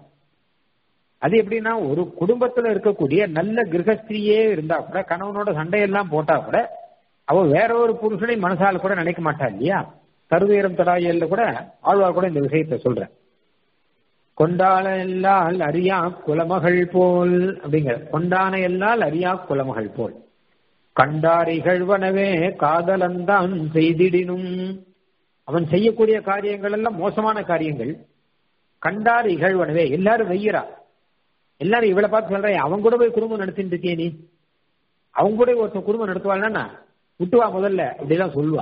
அது எப்படின்னா ஒரு குடும்பத்துல இருக்கக்கூடிய நல்ல கிரகஸ்திரியே இருந்தா கூட கணவனோட சண்டையெல்லாம் போட்டா கூட அவ வேற ஒரு புருஷனை மனசால கூட நினைக்க மாட்டா இல்லையா கருவேரம் தடாயல்ல கூட ஆழ்வார் கூட இந்த விஷயத்த சொல்றேன் கொண்டான எல்லால் அறியா குலமகள் போல் அப்படிங்கிற கொண்டான எல்லால் அறியா குலமகள் போல் கண்டார் இகழ்வனவே காதலந்தான் செய்திடினும் அவன் செய்யக்கூடிய காரியங்கள் எல்லாம் மோசமான காரியங்கள் கண்டார் இகழ்வனவே எல்லாரும் வெய்யரா எல்லாரும் இவளை பார்த்து சொல்றேன் அவன் கூட போய் குடும்பம் நடத்திட்டு இருக்கியே நீ அவங்க கூட ஒருத்தன் குடும்பம் நடத்துவாள்னா விட்டுவா முதல்ல அப்படிலாம் சொல்லுவா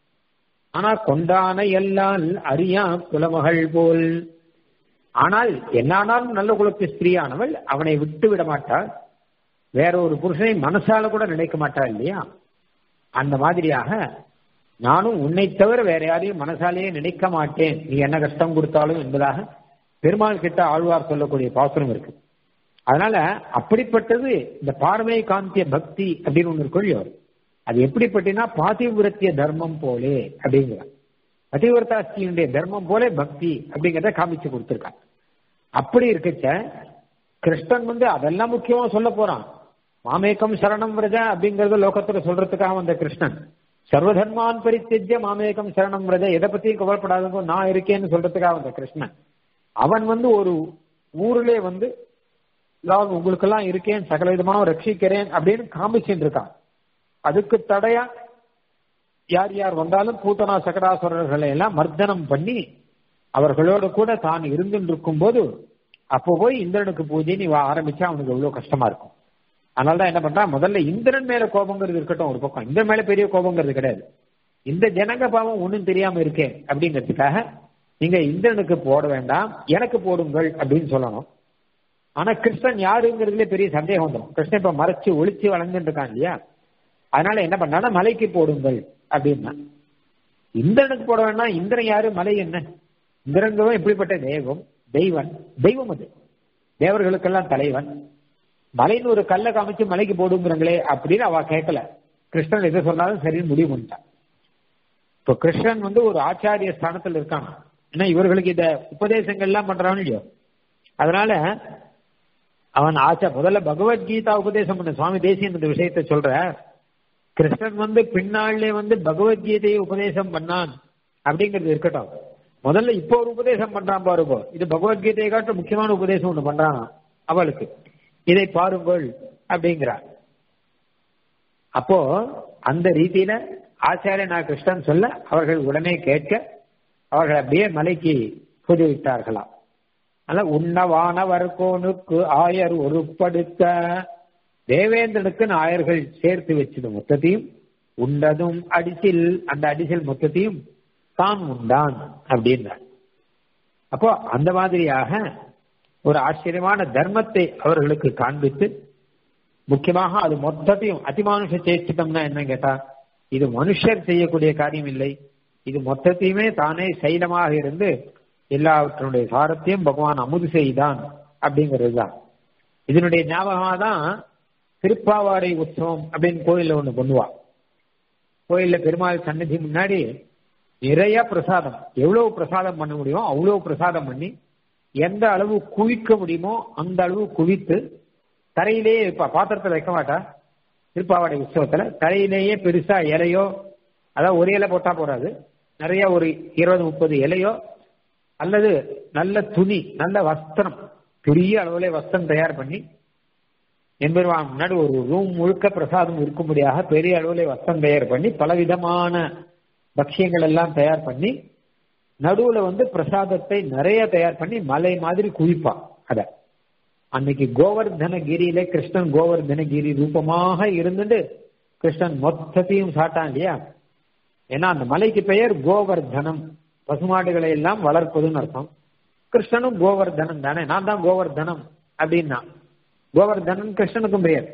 ஆனா கொண்டான எல்லால் அறியா குலமகள் போல் ஆனால் என்னானாலும் நல்ல குலத்து ஸ்திரீயானவள் அவனை விட்டு விட மாட்டாள் வேற ஒரு புருஷனை மனசால கூட நினைக்க மாட்டாள் இல்லையா அந்த மாதிரியாக நானும் உன்னை தவிர வேற யாரையும் மனசாலேயே நினைக்க மாட்டேன் நீ என்ன கஷ்டம் கொடுத்தாலும் என்பதாக பெருமாள் கிட்ட ஆழ்வார் சொல்லக்கூடிய பாசுரம் இருக்கு அதனால அப்படிப்பட்டது இந்த பார்வை காந்திய பக்தி அப்படின்னு ஒன்று இருக்கொள்ளியோ அது எப்படிப்பட்டனா பாதிவிரத்திய தர்மம் போலே அப்படிங்கிறார் பதிவிரதாஸ்தியினுடைய தர்மம் போலே பக்தி அப்படிங்கிறத காமிச்சு கொடுத்துருக்கான் அப்படி இருக்கச்ச கிருஷ்ணன் வந்து அதெல்லாம் முக்கியமா சொல்ல போறான் மாமேக்கம் சரணம் விரஜ அப்படிங்கறத லோகத்துல சொல்றதுக்காக வந்த கிருஷ்ணன் சர்வதர்மான் பரித்தெஜ்ய மாமேகம் சரணம் விரஜ எதை பத்தியும் கவலைப்படாதவங்க நான் இருக்கேன்னு சொல்றதுக்காக வந்த கிருஷ்ணன் அவன் வந்து ஒரு ஊர்ல வந்து அதாவது உங்களுக்கெல்லாம் இருக்கேன் சகல விதமாக ரட்சிக்கிறேன் அப்படின்னு காமிச்சுட்டு இருக்கான் அதுக்கு தடையா யார் யார் வந்தாலும் பூத்தனா சகடாசுரர்களை எல்லாம் மர்தனம் பண்ணி அவர்களோட கூட தான் இருந்துட்டு இருக்கும் போது அப்போ போய் இந்திரனுக்கு பூஜை நீ ஆரம்பிச்சா அவனுக்கு எவ்வளவு கஷ்டமா இருக்கும் அதனாலதான் என்ன பண்றான் முதல்ல இந்திரன் மேல கோபங்கிறது இருக்கட்டும் ஒரு பக்கம் இந்த மேல பெரிய கோபங்கிறது கிடையாது இந்த ஜனங்க பாவம் ஒன்றும் தெரியாம இருக்கேன் அப்படிங்கிறதுக்காக நீங்க இந்திரனுக்கு போட வேண்டாம் எனக்கு போடுங்கள் அப்படின்னு சொல்லணும் ஆனா கிருஷ்ணன் யாருங்கிறதுல பெரிய சந்தேகம் வந்துடும் கிருஷ்ணன் இப்ப மறைச்சு ஒளிச்சு வளர்ந்துட்டு இருக்கான் இல்லையா அதனால என்ன பண்ணா மலைக்கு போடுங்கள் அப்படின்னா இந்திரனுக்கு போட வேண்டாம் இந்திரன் யாரு மலை என்ன இந்திரங்கிறவன் எப்படிப்பட்ட தெய்வம் தெய்வன் தெய்வம் அது தேவர்களுக்கெல்லாம் தலைவன் மலைன்னு ஒரு கல்லை காமிச்சு மலைக்கு போடுங்கிறாங்களே அப்படின்னு அவ கேட்கல கிருஷ்ணன் எதை சொன்னாலும் சரின்னு முடிவு பண்ணிட்டான் இப்போ கிருஷ்ணன் வந்து ஒரு ஆச்சாரிய ஸ்தானத்தில் இருக்கான் ஏன்னா இவர்களுக்கு இந்த உபதேசங்கள் எல்லாம் பண்றான் இல்லையோ அதனால அவன் ஆச்சா முதல்ல பகவத்கீதா உபதேசம் பண்ண சுவாமி தேசியன் இந்த விஷயத்த சொல்ற கிருஷ்ணன் வந்து பின்னாலே வந்து பகவத்கீதையை உபதேசம் பண்ணான் அப்படிங்கிறது இருக்கட்டும் முதல்ல இப்போ ஒரு உபதேசம் பண்றான் பாருங்க இது பகவத்கீதையை காட்ட முக்கியமான உபதேசம் ஒண்ணு பண்றான் அவளுக்கு இதை பாருங்கள் அப்படிங்கிறார் அப்போ அந்த ரீதியில ஆச்சாரிய நான் கிருஷ்ணன் சொல்ல அவர்கள் உடனே கேட்க அவர்கள் அப்படியே மலைக்கு புதுவிட்டார்களாம் அல்ல உண்ணவானவர் கோனுக்கு ஆயர் ஒருப்படுத்த தேவேந்திரனுக்கு ஆயர்கள் சேர்த்து வச்சது மொத்தத்தையும் உண்டதும் அடிசில் அந்த அடிசில் மொத்தத்தையும் தான் உண்டான் அப்படின்றார் அப்போ அந்த மாதிரியாக ஒரு ஆச்சரியமான தர்மத்தை அவர்களுக்கு காண்பித்து முக்கியமாக அது மொத்தத்தையும் அதிமானுஷ சேச்சிதம்னா என்ன கேட்டா இது மனுஷர் செய்யக்கூடிய காரியம் இல்லை இது மொத்தத்தையுமே தானே சைலமாக இருந்து எல்லாவற்றினுடைய சாரத்தையும் பகவான் அமுது செய்தான் அப்படிங்கிறது தான் இதனுடைய ஞாபகமாக தான் திருப்பாவாடை உற்சவம் அப்படின்னு கோயில்ல ஒண்ணு பண்ணுவா கோயில்ல பெருமாள் சன்னதி முன்னாடி நிறைய பிரசாதம் எவ்வளவு பிரசாதம் பண்ண முடியுமோ அவ்வளவு பிரசாதம் பண்ணி எந்த அளவு குவிக்க முடியுமோ அந்த அளவு குவித்து தரையிலேயே இப்ப பாத்திரத்துல வைக்க மாட்டா திருப்பாவாடை உற்சவத்துல தரையிலேயே பெருசா இலையோ அதாவது ஒரு இலை போட்டா போறாது நிறைய ஒரு இருபது முப்பது இலையோ அல்லது நல்ல துணி நல்ல வஸ்திரம் பெரிய அளவுல வஸ்திரம் தயார் பண்ணி என்பருவான் முன்னாடி ஒரு ரூம் முழுக்க பிரசாதம் இருக்கும்படியாக பெரிய அளவுல வஸ்திரம் தயார் பண்ணி பலவிதமான பக்ஷியங்கள் எல்லாம் தயார் பண்ணி நடுவுல வந்து பிரசாதத்தை நிறைய தயார் பண்ணி மலை மாதிரி குவிப்பான் அத அன்னைக்கு கோவர்தனகிரியில கிருஷ்ணன் கோவர்தனகிரி ரூபமாக இருந்துட்டு கிருஷ்ணன் மொத்தத்தையும் சாட்டான் இல்லையா ஏன்னா அந்த மலைக்கு பெயர் கோவர்தனம் பசுமாடுகளை எல்லாம் வளர்ப்பதுன்னு அர்த்தம் கிருஷ்ணனும் கோவர்தனம் தானே நான் தான் கோவர்தனம் அப்படின்னா கோவர்தனன் கிருஷ்ணனுக்கும் பெயர்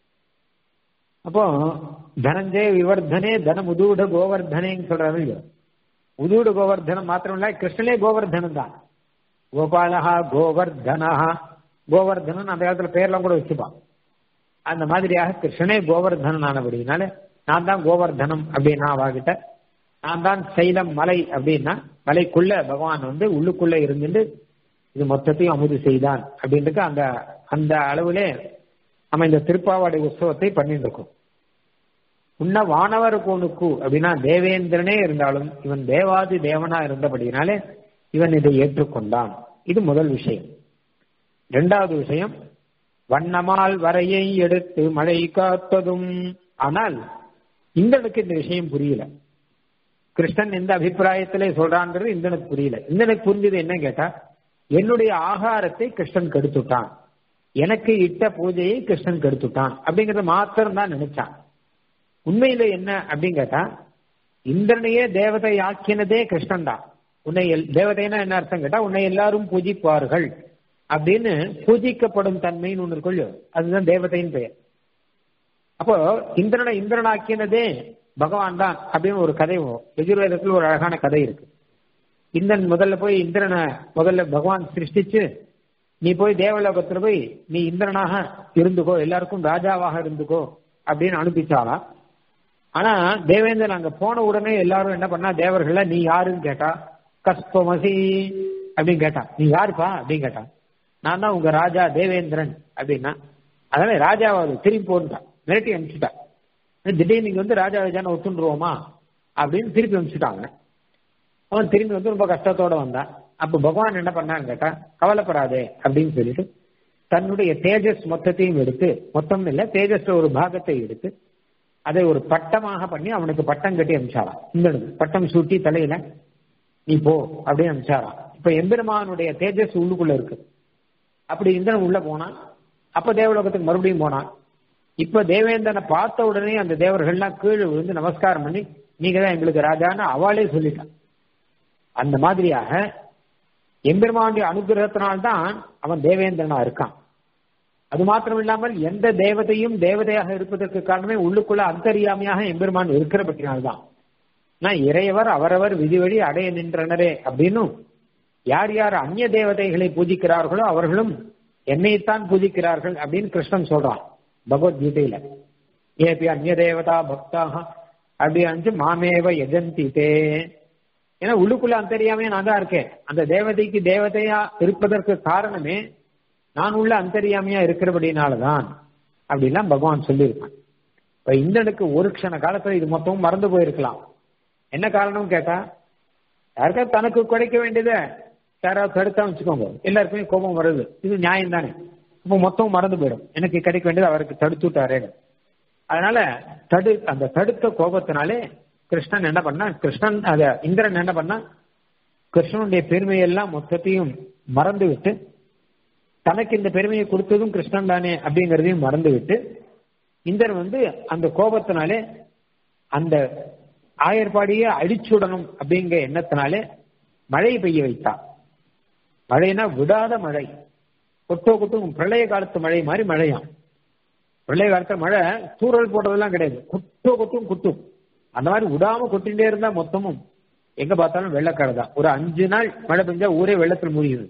அப்போ தனஞ்சய விவர்தனே தனம் உதூட கோவர்தனேன்னு சொல்றாரு இல்லையோ உதூட கோவர்தனம் மாத்திரம் இல்ல கிருஷ்ணனே கோவர்தனம் தான் கோபாலஹா கோவர்தனஹா கோவர்தனன் அந்த காலத்துல பேர்லாம் கூட வச்சுப்பான் அந்த மாதிரியாக கிருஷ்ணனே கோவர்தனன் ஆனபடினால நான் தான் கோவர்தனம் அப்படின்னா அவாகிட்ட நான் தான் சைலம் மலை அப்படின்னா மலைக்குள்ள பகவான் வந்து உள்ளுக்குள்ள இருந்துட்டு இது மொத்தத்தையும் அமுது செய்தான் அப்படின்ட்டு அந்த அந்த அளவிலே நம்ம இந்த திருப்பாவாடை உற்சவத்தை பண்ணிட்டு இருக்கோம் உன்ன வானவர் கோனுக்கு அப்படின்னா தேவேந்திரனே இருந்தாலும் இவன் தேவாதி தேவனா இருந்தபடினாலே இவன் இதை ஏற்றுக்கொண்டான் இது முதல் விஷயம் இரண்டாவது விஷயம் வண்ணமால் வரையை எடுத்து மழை காத்ததும் ஆனால் இந்தனுக்கு இந்த விஷயம் புரியல கிருஷ்ணன் எந்த அபிப்பிராயத்திலே சொல்றான்றது இந்தனுக்கு புரியல இந்தனுக்கு புரிஞ்சது என்ன கேட்டா என்னுடைய ஆகாரத்தை கிருஷ்ணன் கெடுத்துட்டான் எனக்கு இட்ட பூஜையை கிருஷ்ணன் கெடுத்துட்டான் அப்படிங்கறத மாத்திரம் தான் நினைச்சான் உண்மையில என்ன அப்படின்னு கேட்டா இந்திரனையே தேவதை ஆக்கினதே கிருஷ்ணன் தான் உன்னை தேவதைனா என்ன அர்த்தம் கேட்டா உன்னை எல்லாரும் பூஜிப்பார்கள் அப்படின்னு பூஜிக்கப்படும் தன்மைன்னு ஒன்று கொள்ளும் அதுதான் தேவதையின் பெயர் அப்போ இந்திரனை இந்திரனாக்கினதே பகவான் தான் அப்படின்னு ஒரு கதை எதிர்வேதத்தில் ஒரு அழகான கதை இருக்கு இந்திரன் முதல்ல போய் இந்திரனை முதல்ல பகவான் சிருஷ்டிச்சு நீ போய் தேவலோகத்துல போய் நீ இந்திரனாக இருந்துக்கோ எல்லாருக்கும் ராஜாவாக இருந்துக்கோ அப்படின்னு அனுப்பிச்சாலாம் ஆனா தேவேந்திரன் அங்க போன உடனே எல்லாரும் என்ன பண்ணா தேவர்கள நீ யாருன்னு கேட்டா கஸ்பமசி அப்படின்னு கேட்டான் நீ யாருப்பா அப்படின்னு கேட்டான் நான் தான் உங்க ராஜா தேவேந்திரன் அப்படின்னா அதனால ராஜாவாது திரும்பி போன்ட்டான் மிரட்டி அனுப்பிச்சுட்டான் திடீர்னு நீங்க வந்து ராஜா ராஜான்னு ஒத்துண்டுருவோமா அப்படின்னு திருப்பி அனுப்பிச்சுட்டாங்க அவன் திரும்பி வந்து ரொம்ப கஷ்டத்தோட வந்தான் அப்ப பகவான் என்ன பண்ணான்னு கேட்டா கவலைப்படாதே அப்படின்னு சொல்லிட்டு தன்னுடைய தேஜஸ் மொத்தத்தையும் எடுத்து மொத்தம் இல்ல தேஜஸ் ஒரு பாகத்தை எடுத்து அதை ஒரு பட்டமாக பண்ணி அவனுக்கு பட்டம் கட்டி அனுப்பிச்சாராம் இந்தனுக்கு பட்டம் சூட்டி தலையில நீ போ அப்படின்னு அனுப்பிச்சாராம் இப்ப எம்பெருமானுடைய தேஜஸ் உள்ளுக்குள்ள இருக்கு அப்படி இந்திரன் உள்ள போனான் அப்ப தேவலோகத்துக்கு மறுபடியும் போனான் இப்ப தேவேந்திரனை பார்த்த உடனே அந்த தேவர்கள்லாம் கீழே விழுந்து நமஸ்காரம் பண்ணி நீங்க தான் எங்களுக்கு ராஜான்னு அவளே சொல்லிட்டான் அந்த மாதிரியாக எம்பெருமானுடைய அனுகிரகத்தினால்தான் அவன் தேவேந்திரனா இருக்கான் அது மாத்திரம் இல்லாமல் எந்த தேவதையும் தேவதையாக இருப்பதற்கு காரணமே உள்ளுக்குள்ள அந்தரியாமையாக எம்பெருமான் இருக்கிறபடினால்தான் நான் இறையவர் அவரவர் விதிவழி அடைய நின்றனரே அப்படின்னும் யார் யார் அந்நிய தேவதைகளை பூஜிக்கிறார்களோ அவர்களும் என்னைத்தான் பூஜிக்கிறார்கள் அப்படின்னு கிருஷ்ணன் சொல்றான் பகவத்கீதையில ஏபி அந்நிய தேவதா பக்தாக அப்படி அஞ்சு மாமேவ எஜந்தி தே ஏன்னா உள்ளுக்குள்ள அந்தரியாமே நான் தான் இருக்கேன் அந்த தேவதைக்கு தேவதையா இருப்பதற்கு காரணமே நான் உள்ள அந்தரியாமையா இருக்கிறபடினாலதான் அப்படிலாம் பகவான் சொல்லியிருக்கான் இப்ப இந்தனுக்கு ஒரு க்ஷண காலத்துல இது மொத்தமும் மறந்து போயிருக்கலாம் என்ன காரணம் கேட்டா யாருக்கா தனக்கு குறைக்க வேண்டியதை யாராவது தடுத்தா வச்சுக்கோங்க எல்லாருக்குமே கோபம் வருது இது நியாயம் தானே இப்போ மொத்தம் மறந்து போயிடும் எனக்கு கிடைக்க வேண்டியது அவருக்கு தடுத்து விட்டாரே அதனால தடு அந்த தடுத்த கோபத்தினாலே கிருஷ்ணன் என்ன பண்ணா கிருஷ்ணன் அத இந்திரன் என்ன பண்ணா கிருஷ்ணனுடைய பெருமையெல்லாம் மொத்தத்தையும் மறந்து விட்டு தனக்கு இந்த பெருமையை கொடுத்ததும் கிருஷ்ணன் தானே அப்படிங்கறதையும் மறந்து விட்டு இந்திரன் வந்து அந்த கோபத்தினாலே அந்த ஆயர்பாடியே அடிச்சுடணும் அப்படிங்கிற எண்ணத்தினாலே மழை பெய்ய வைத்தான் மழைனா விடாத மழை கொட்டோ கொட்டும் பிரளய காலத்து மழை மாதிரி மழையாம் பிரளய காலத்து மழை தூரல் போடுறதெல்லாம் கிடையாது கொட்டோ கொட்டும் குட்டும் அந்த மாதிரி விடாம கொட்டிகிட்டே இருந்தா மொத்தமும் எங்க பார்த்தாலும் வெள்ளக்காடு தான் ஒரு அஞ்சு நாள் மழை பெஞ்சா ஊரே வெள்ளத்தில் மூழ்கிடுது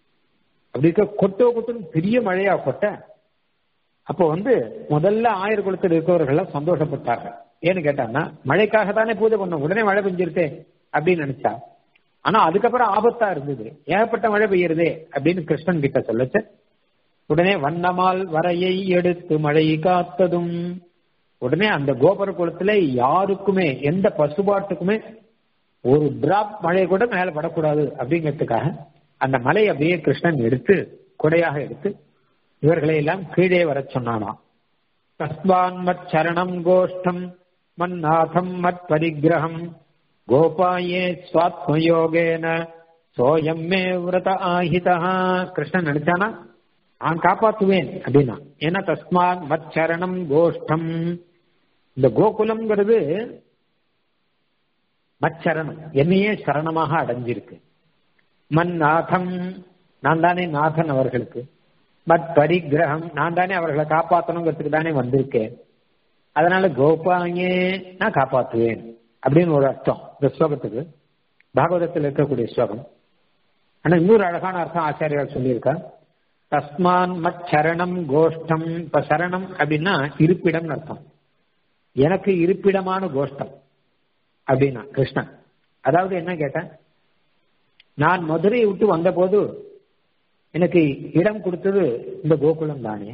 அப்படி இருக்க கொட்டோ கொட்டும் பெரிய மழையா கொட்ட அப்போ வந்து முதல்ல ஆயிரம் குளத்தில் இருக்கவர்கள் சந்தோஷப்பட்டாங்க ஏன்னு கேட்டாங்கன்னா மழைக்காக தானே பூஜை பண்ணோம் உடனே மழை பெஞ்சிருத்தே அப்படின்னு நினைச்சா ஆனா அதுக்கப்புறம் ஆபத்தா இருந்தது ஏகப்பட்ட மழை பெய்யுறதே அப்படின்னு கிருஷ்ணன் கிட்ட சொல்லச்சு உடனே வண்ணமால் வரையை எடுத்து மழை காத்ததும் உடனே அந்த கோபுர குளத்துல யாருக்குமே எந்த பசுபாட்டுக்குமே ஒரு டிராப் மழை கூட மேல படக்கூடாது அப்படிங்கிறதுக்காக அந்த மலை அப்படியே கிருஷ்ணன் எடுத்து கொடையாக எடுத்து இவர்களை எல்லாம் கீழே வர சொன்னானாம் தஸ்மான் மத் சரணம் கோஷ்டம் மன்னாதம் மத் பரிகிரகம் கோபாயே சுவாத்மயோகேன சோயம் மே விரத ஆஹிதா கிருஷ்ணன் நினைச்சானா நான் காப்பாத்துவேன் அப்படின்னா ஏன்னா தஸ்மாத் மத் சரணம் கோஷ்டம் இந்த கோகுலம்ங்கிறது மச்சரணம் என்னையே சரணமாக அடைஞ்சிருக்கு மன் நாதம் நான் தானே நாதன் அவர்களுக்கு மத் பரிகிரகம் நான் தானே அவர்களை காப்பாற்றணுங்கிறதுக்கு தானே வந்திருக்கேன் அதனால கோபாங்கே நான் காப்பாற்றுவேன் அப்படின்னு ஒரு அர்த்தம் இந்த ஸ்லோகத்துக்கு பாகவதத்தில் இருக்கக்கூடிய ஸ்லோகம் ஆனா இன்னொரு அழகான அர்த்தம் ஆச்சாரியால் சொல்லியிருக்கா தஸ்மான் மத் சரணம் கோஷ்டம் இப்ப சரணம் அப்படின்னா இருப்பிடம்னு அர்த்தம் எனக்கு இருப்பிடமான கோஷ்டம் அப்படின்னா கிருஷ்ணன் அதாவது என்ன கேட்டேன் நான் மதுரையை விட்டு வந்தபோது எனக்கு இடம் கொடுத்தது இந்த கோகுலம் தானே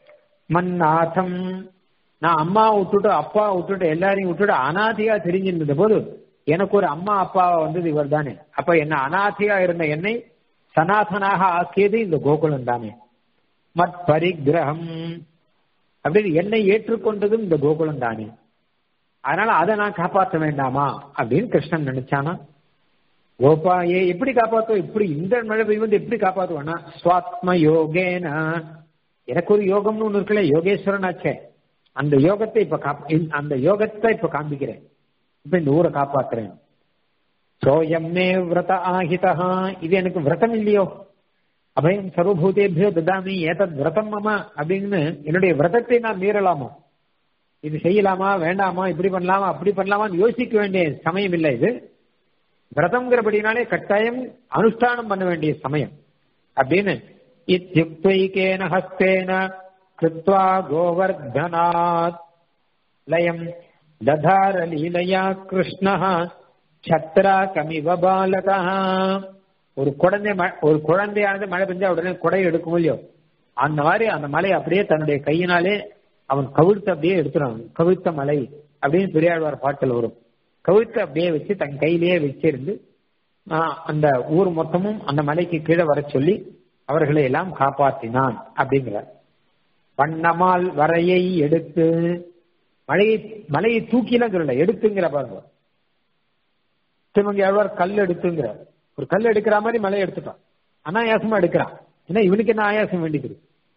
மன்னாதம் நான் அம்மா விட்டுட்டு அப்பா விட்டுட்டு எல்லாரையும் விட்டுட்டு அனாதையா தெரிஞ்சிருந்த போது எனக்கு ஒரு அம்மா அப்பாவா வந்தது இவர் தானே அப்ப என்ன அனாதையா இருந்த என்னை சனாதனாக ஆக்கியது இந்த கோகுலம் தானே மத் பரிகிரகம் அப்படின்னு என்னை ஏற்றுக்கொண்டதும் இந்த கோகுலம் தானே அதனால அதை நான் காப்பாற்ற வேண்டாமா அப்படின்னு கிருஷ்ணன் நினைச்சானா கோபாயே எப்படி காப்பாத்துவோம் இப்படி இந்த மழை பெய்யும் வந்து எப்படி காப்பாத்துவானா சுவாத்ம யோகேன எனக்கு ஒரு யோகம்னு ஒண்ணு இருக்குல்ல யோகேஸ்வரன் ஆச்சே அந்த யோகத்தை இப்ப அந்த யோகத்தை இப்ப காண்பிக்கிறேன் இப்ப இந்த ஊரை காப்பாத்துறேன் சோயம்மே விரத ஆஹிதா இது எனக்கு விரதம் இல்லையோ அபயம் சர்வபூதேபியோ ததாமி ஏதத் விரதம் மம அப்படின்னு என்னுடைய விரதத்தை நான் மீறலாமோ இது செய்யலாமா வேண்டாமா இப்படி பண்ணலாமா அப்படி பண்ணலாமான்னு யோசிக்க வேண்டிய சமயம் இல்லை இது விரதம்ங்கிறபடினாலே கட்டாயம் அனுஷ்டானம் பண்ண வேண்டிய சமயம் அப்படின்னு இத்தியுக்தைகேன ஹஸ்தேன கிருத்வா கோவர்தனாத் லயம் ததார லீலையா கிருஷ்ண சத்ரா கமிவ பாலகா ஒரு குழந்தை ஒரு குழந்தையானது மழை பெஞ்சா உடனே குடை எடுக்கும் இல்லையோ அந்த மாதிரி அந்த மலை அப்படியே தன்னுடைய கையினாலே அவன் கவிழ்த்து அப்படியே எடுத்துறான் கவிழ்த்த மலை அப்படின்னு பெரியாழ்வார் பாட்டில் வரும் கவிழ்த்து அப்படியே வச்சு தன் கையிலேயே வச்சிருந்து அந்த ஊர் மொத்தமும் அந்த மலைக்கு கீழே வர சொல்லி அவர்களை எல்லாம் காப்பாற்றினான் அப்படிங்கிறார் வண்ணமால் வரையை எடுத்து மழையை மலையை தூக்கிலாம் சொல்லல எடுத்துங்கிற பாருங்க திருமங்கி ஆழ்வார் கல் எடுத்துங்கிற ஒரு கல் எடுக்கிற மாதிரி மலையை எடுத்துட்டான் அனாயாசமா எடுக்கிறான் ஏன்னா இவனுக்கு என்ன ஆயாசம் வேண்டியது